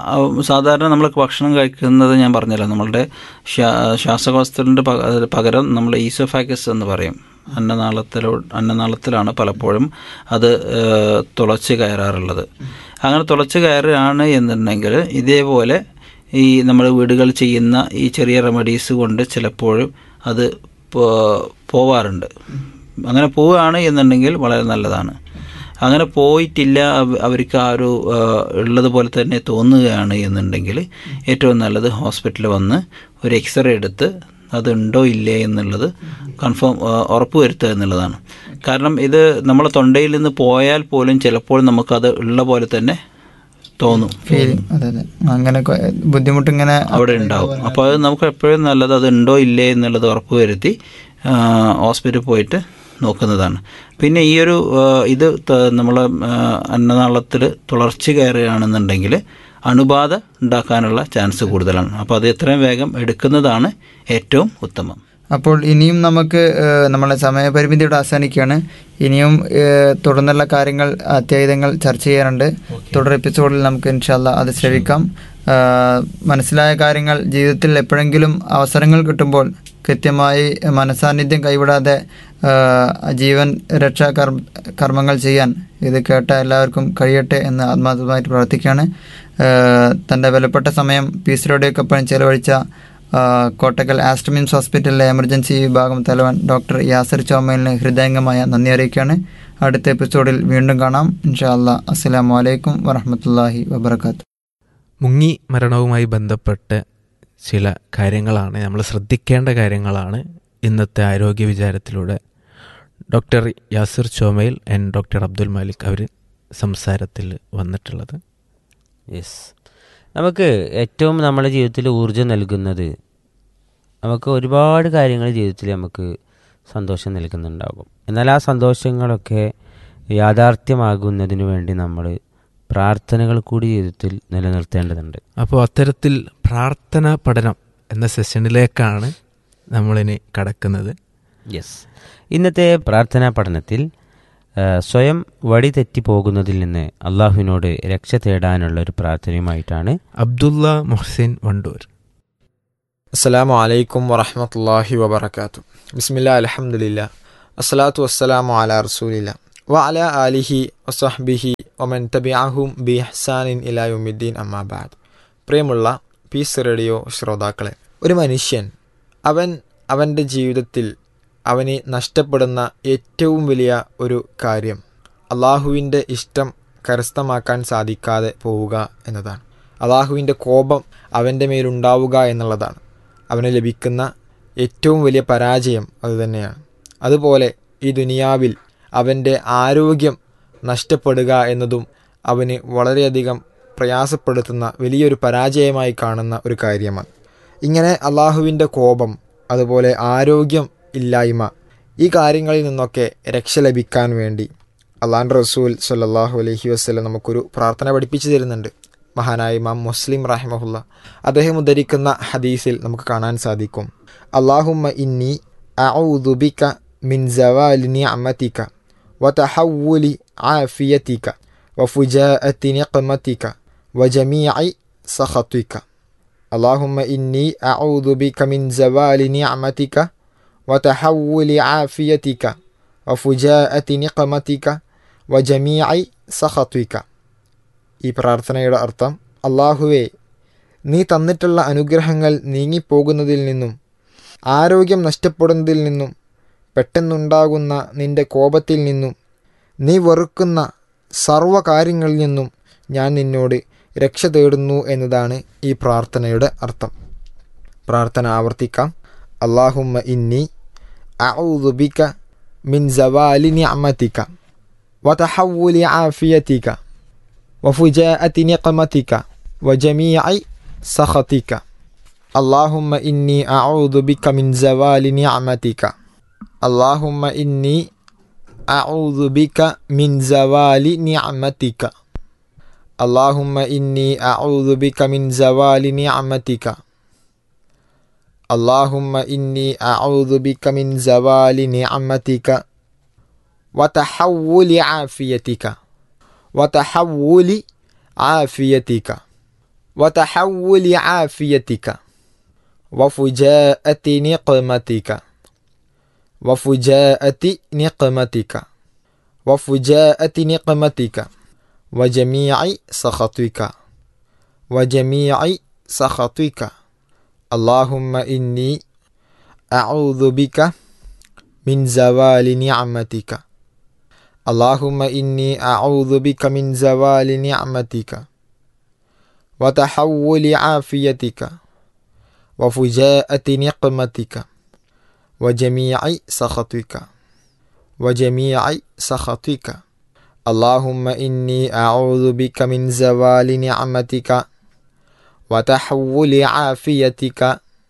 സാധാരണ നമ്മൾ ഭക്ഷണം കഴിക്കുന്നത് ഞാൻ പറഞ്ഞല്ലോ നമ്മളുടെ ശ്വാ- ശ്വാസകോശത്തിൻ്റെ പക- പകരം നമ്മൾ ഈസോഫാഗസ് എന്ന് പറയും അന്നനാളത്തിലോ അന്നനാളത്തിലാണ് പലപ്പോഴും അത് ഏഹ്, തുളച്ച് കയറാറുള്ളത് അങ്ങനെ തുളച്ച് കയറുകയാണ് എന്നുണ്ടെങ്കിൽ ഇതേപോലെ ഈ നമ്മൾ വീടുകൾ ചെയ്യുന്ന ഈ ചെറിയ റെമഡീസ് കൊണ്ട് ചിലപ്പോഴും അത് പോ- പോവാറുണ്ട് അങ്ങനെ പോവുകയാണ് എന്നുണ്ടെങ്കിൽ വളരെ നല്ലതാണ് അങ്ങനെ പോയിട്ടില്ല അവ- അവർക്ക് ആ ഒരു ആ, ഉള്ളതുപോലെ തന്നെ തോന്നുകയാണ് എന്നുണ്ടെങ്കിൽ ഏറ്റവും നല്ലത് ഹോസ്പിറ്റലിൽ വന്ന് ഒരു എക്സ്റേ എടുത്ത് അതുണ്ടോ ഇല്ലേ എന്നുള്ളത് കൺഫേം ആ, ഉറപ്പ് വരുത്തുക എന്നുള്ളതാണ് കാരണം ഇത് നമ്മളെ തൊണ്ടയിൽ നിന്ന് പോയാൽ പോലും ചിലപ്പോൾ നമുക്കത് ഉള്ള പോലെ തന്നെ തോന്നും ഫീലിംഗ് അതെ അതെ അങ്ങനെ കൊ- ബുദ്ധിമുട്ട് ഇങ്ങനെ അവിടെ ഉണ്ടാവും അപ്പോൾ അത് നമുക്ക് എപ്പോഴും നല്ലത് അത് ഉണ്ടോ ഇല്ലേ എന്നുള്ളത് ഉറപ്പ് വരുത്തി ആ, ഹോസ്പിറ്റലിൽ പോയിട്ട് നോക്കുന്നതാണ് പിന്നെ ഈ ഒരു ആ, ഇത് നമ്മൾ അന്നനാളത്തിൽ തുളർച്ച കയറുകയാണെന്നുണ്ടെങ്കിൽ അണുബാധ ഉണ്ടാക്കാനുള്ള ചാൻസ് കൂടുതലാണ് അപ്പോൾ അത് എത്രയും വേഗം എടുക്കുന്നതാണ് ഏറ്റവും ഉത്തമം അപ്പോൾ ഇനിയും നമുക്ക് ഏഹ്, നമ്മളെ സമയപരിമിതിയുടെ അവസാനിക്കുകയാണ് ഇനിയും ഏഹ്, തുടർന്നുള്ള കാര്യങ്ങൾ അത്യാഹിതങ്ങൾ ചർച്ച ചെയ്യാറുണ്ട് തുടർ എപ്പിസോഡിൽ നമുക്ക് ഇൻഷാല്ല അത് ശ്രവിക്കാം ആഹ്, മനസ്സിലായ കാര്യങ്ങൾ ജീവിതത്തിൽ എപ്പോഴെങ്കിലും അവസരങ്ങൾ കിട്ടുമ്പോൾ കൃത്യമായി മനസാന്നിധ്യം കൈവിടാതെ ആഹ്, ജീവൻ രക്ഷാ കർമ്മ കർമ്മങ്ങൾ ചെയ്യാൻ ഇത് കേട്ട എല്ലാവർക്കും കഴിയട്ടെ എന്ന് ആത്മാർത്ഥമായിട്ട് പ്രാർത്ഥിക്കുകയാണ് ആഹ്, തൻ്റെ വിലപ്പെട്ട സമയം പീസ് റോഡിയൊക്കൊപ്പം ചെലവഴിച്ച ആ, കോട്ടക്കൽ ആസ്ട്രമിൻസ് ഹോസ്പിറ്റലിലെ എമർജൻസി വിഭാഗം തലവൻ ഡോക്ടർ യാസർ ചോമലിന് ഹൃദയംഗമായ നന്ദി അറിയിക്കുകയാണ് അടുത്ത എപ്പിസോഡിൽ വീണ്ടും കാണാം ഇൻഷാ അല്ലാ അസ്സലാമു അലൈക്കും വറഹമത്തല്ലാഹി വബർക്കാത്തു മുങ്ങി മരണവുമായി ബന്ധപ്പെട്ട് ചില കാര്യങ്ങളാണ് നമ്മൾ ശ്രദ്ധിക്കേണ്ട കാര്യങ്ങളാണ് ഇന്നത്തെ ആരോഗ്യ വിചാരത്തിലൂടെ doctor Yasir Chomayil and doctor Abdul Malik അവർ സംസാരത്തിൽ വന്നിട്ടുള്ളത് യെസ് നമുക്ക് ഏറ്റവും നമ്മുടെ ജീവിതത്തിൽ ഊർജ്ജം നൽകുന്നത് നമുക്ക് ഒരുപാട് കാര്യങ്ങൾ ജീവിതത്തിൽ നമുക്ക് സന്തോഷം നൽകുന്നുണ്ടാകും എന്നാൽ ആ സന്തോഷങ്ങളൊക്കെ യാഥാർത്ഥ്യമാകുന്നതിന് വേണ്ടി നമ്മൾ പ്രാർത്ഥനകൾ കൂടി ജീവിതത്തിൽ നിലനിർത്തേണ്ടതുണ്ട് അപ്പോൾ അത്തരത്തിൽ പ്രാർത്ഥന പഠനം എന്ന സെഷനിലേക്കാണ് നമ്മളിനി കടക്കുന്നത് യെസ് ഇന്നത്തെ പ്രാർത്ഥനാ പഠനത്തിൽ ആ, സ്വയം വഴി തെറ്റി പോകുന്നതിൽ നിന്ന് അള്ളാഹുവിനോട് രക്ഷ തേടാനുള്ള ഒരു പ്രാർത്ഥനയുമായിട്ടാണ് അബ്ദുള്ള മൊഹ്സിൻ വണ്ടൂർ അസ്സലാമു അലൈക്കും വറഹമത്തല്ലാഹി വബർക്കാത്തു ബിസ്മില്ലാ അലഹമുല്ല അസ്സലാത്തു വസ്സലാമു അല റസൂലില്ല വ അല ആലിഹി വസ്വഹ്ബിഹി ഒമൻ തബിഅഹും ബി ഹസാനിൻ ഇലായുദ്ദീൻ അമ്മാബാദ് പ്രിയമുള്ള പീസ് റേഡിയോ ശ്രോതാക്കളെ ഒരു മനുഷ്യൻ അവൻ അവൻ്റെ ജീവിതത്തിൽ അവന് നഷ്ടപ്പെടുന്ന ഏറ്റവും വലിയ ഒരു കാര്യം അള്ളാഹുവിൻ്റെ ഇഷ്ടം കരസ്ഥമാക്കാൻ സാധിക്കാതെ പോവുക എന്നതാണ് അള്ളാഹുവിൻ്റെ കോപം അവൻ്റെ മേലുണ്ടാവുക എന്നുള്ളതാണ് അവന് ലഭിക്കുന്ന ഏറ്റവും വലിയ പരാജയം അതുതന്നെയാണ് അതുപോലെ ഈ ദുനിയാവിൽ അവൻ്റെ ആരോഗ്യം നഷ്ടപ്പെടുക എന്നതും അവന് വളരെയധികം പ്രയാസപ്പെടുത്തുന്ന വലിയൊരു പരാജയമായി കാണുന്ന ഒരു കാര്യമാണ് ഇങ്ങനെ അള്ളാഹുവിൻ്റെ കോപം അതുപോലെ ആരോഗ്യം ഇല്ലായ്മ ഈ കാര്യങ്ങളിൽ നിന്നൊക്കെ രക്ഷ ലഭിക്കാൻ വേണ്ടി അള്ളാൻ റസൂൽ സല്ലാഹു അലഹി വസ്ലം നമുക്കൊരു പ്രാർത്ഥന പഠിപ്പിച്ചു തരുന്നുണ്ട് മഹാനായ ഇമാം മുസ്ലിം റഹിമഹുല്ല അദ്ദേഹം ഉദ്ധരിക്കുന്ന ഹദീസിൽ നമുക്ക് കാണാൻ സാധിക്കും അള്ളാഹുമ്മ ഇന്നി അഊദുബിക മിൻ സവാലി നിഅമതിക വതഹവ്വുലി ആഫിയതിക വഫുജാഅത്തി നിഖമതിക വജമീഇ സഖതിക اللهم إني أعوذ بك من زوال نعمتك وتحول عافيتك وفجاءة نقمتك وجميع سخطك ഈ പ്രാർത്ഥനയുടെ അർത്ഥം അള്ളാഹുവെ നീ തന്നിട്ടുള്ള അനുഗ്രഹങ്ങൾ നീങ്ങിപ്പോകുന്നതിൽ നിന്നും ആരോഗ്യം നഷ്ടപ്പെടുന്നതിൽ നിന്നും പെട്ടെന്നുണ്ടാകുന്ന നിന്റെ കോപത്തിൽ നിന്നും നീ വെറുക്കുന്ന സർവ്വ കാര്യങ്ങളിൽ നിന്നും ഞാൻ നിന്നോട് രക്ഷ തേടുന്നു എന്നതാണ് ഈ പ്രാർത്ഥനയുടെ അർത്ഥം പ്രാർത്ഥന ആവർത്തിക്കാം അള്ളാഹുമ്മ ഇന്നി അഊദുബിക മിൻ സവാലി നിഅമതിക വതഹവ്വുലി ആഫിയതിക وفجاءة نقمتك وجميع سخطك اللهم إني أعوذ بك من زوال نعمتك اللهم إني أعوذ بك من زوال نعمتك اللهم إني أعوذ بك من زوال نعمتك اللهم إني أعوذ بك من زوال نعمتك وتحول عافيتك وتحول عافيتك وتحول عافيتك وفجاءة نقمتك وفجاءة نقمتك وفجاءة نقمتك وجميع سخطك وجميع سخطك اللهم إني أعوذ بك من زوال نعمتك اللهم إني أعوذ بك من زوال نعمتك وتحول عافيتك وفجاءة نقمتك وجميع سخطك وجميع سخطك اللهم إني أعوذ بك من زوال نعمتك وتحول عافيتك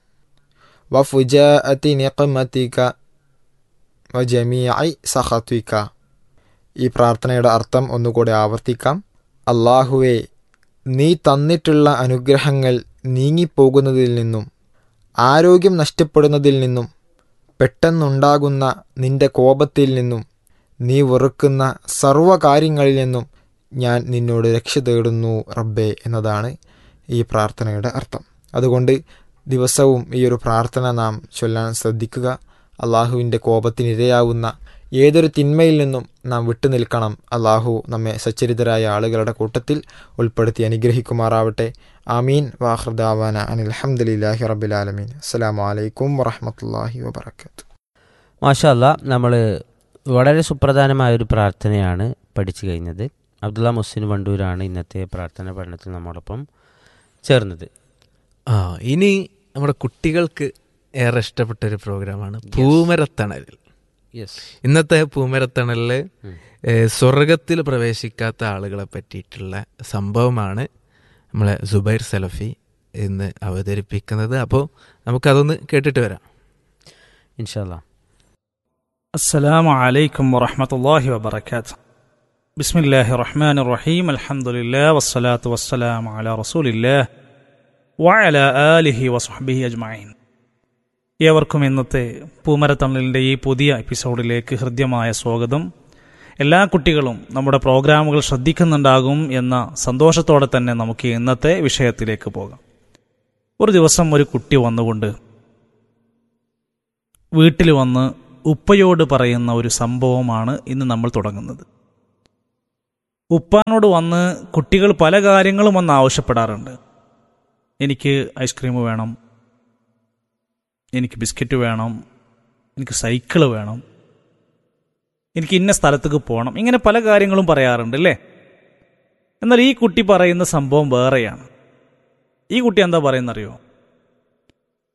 وفجاءة نقمتك وجميع سخطك ഈ പ്രാർത്ഥനയുടെ അർത്ഥം ഒന്നുകൂടെ ആവർത്തിക്കാം അള്ളാഹുവെ നീ തന്നിട്ടുള്ള അനുഗ്രഹങ്ങൾ നീങ്ങിപ്പോകുന്നതിൽ നിന്നും ആരോഗ്യം നഷ്ടപ്പെടുന്നതിൽ നിന്നും പെട്ടെന്നുണ്ടാകുന്ന നിന്റെ കോപത്തിൽ നിന്നും നീ വെറുക്കുന്ന സർവ്വകാര്യങ്ങളിൽ നിന്നും ഞാൻ നിന്നോട് രക്ഷ തേടുന്നു റബ്ബെ എന്നതാണ് ഈ പ്രാർത്ഥനയുടെ അർത്ഥം അതുകൊണ്ട് ദിവസവും ഈ ഒരു പ്രാർത്ഥന നാം ചൊല്ലാൻ ശ്രദ്ധിക്കുക അള്ളാഹുവിൻ്റെ കോപത്തിനിരയാവുന്ന ഏതൊരു തിന്മയിൽ നിന്നും നാം വിട്ടുനിൽക്കണം അള്ളാഹു നമ്മെ സച്ചരിതരായ ആളുകളുടെ കൂട്ടത്തിൽ ഉൾപ്പെടുത്തി അനുഗ്രഹിക്കുമാറാവട്ടെ ആമീൻ വാഹൃദാവാന അനിൽ അഹമ്മദില്ലാഹി റബ്ബിലാലമീൻ അസ്സാം വലൈക്കും വറഹമത്തല്ലാഹി വബർക്കാത്തു മാഷല്ല നമ്മൾ വളരെ സുപ്രധാനമായ ഒരു പ്രാർത്ഥനയാണ് പഠിച്ചു കഴിഞ്ഞത് അബ്ദുള്ള മുസ്ലിൻ വണ്ടൂരാണ് ഇന്നത്തെ പ്രാർത്ഥന പഠനത്തിൽ നമ്മോടൊപ്പം ചേർന്നത് ആ ഇനി നമ്മുടെ കുട്ടികൾക്ക് ഏറെ ഇഷ്ടപ്പെട്ട ഒരു പ്രോഗ്രാമാണ് പൂമരത്തണലിൽ യെസ് ഇന്നത്തെ പൂമരത്തണലിൽ സ്വർഗത്തിൽ പ്രവേശിക്കാത്ത ആളുകളെ പറ്റിയിട്ടുള്ള സംഭവമാണ് നമ്മളെ സുബൈർ സലഫി ഇന്ന് അവതരിപ്പിക്കുന്നത് അപ്പോൾ നമുക്കതൊന്ന് കേട്ടിട്ട് വരാം ഇൻഷാല്ലാ السلام عليكم ورحمة الله وبركاته بسم الله الرحمن الرحيم الحمد لله والصلاة والسلام على رسول الله وعلى آله وصحبه أجمعين ഏവർക്കും ഇന്നത്തെ പൂമരത്തണലിൻ്റെ ഈ പുതിയ എപ്പിസോഡിലേക്ക് ഹൃദ്യമായ സ്വാഗതം എല്ലാ കുട്ടികളും നമ്മുടെ പ്രോഗ്രാമുകൾ ശ്രദ്ധിക്കുന്നുണ്ടാകും എന്ന സന്തോഷത്തോടെ തന്നെ നമുക്ക് ഇന്നത്തെ വിഷയത്തിലേക്ക് പോകാം ഒരു ദിവസം ഒരു കുട്ടി വന്നുകൊണ്ട് വീട്ടിൽ വന്ന് ഉപ്പയോട് പറയുന്ന ഒരു സംഭവമാണ് ഇന്ന് നമ്മൾ തുടങ്ങുന്നത് ഉപ്പാനോട് വന്ന് കുട്ടികൾ പല കാര്യങ്ങളും വന്ന് ആവശ്യപ്പെടാറുണ്ട് എനിക്ക് ഐസ്ക്രീം വേണം എനിക്ക് ബിസ്ക്കറ്റ് വേണം എനിക്ക് സൈക്കിള് വേണം എനിക്ക് ഇന്ന സ്ഥലത്തേക്ക് പോകണം ഇങ്ങനെ പല കാര്യങ്ങളും പറയാറുണ്ട് അല്ലേ എന്നാൽ ഈ കുട്ടി പറയുന്ന സംഭവം വേറെയാണ് ഈ കുട്ടി എന്താ പറയുന്നറിയോ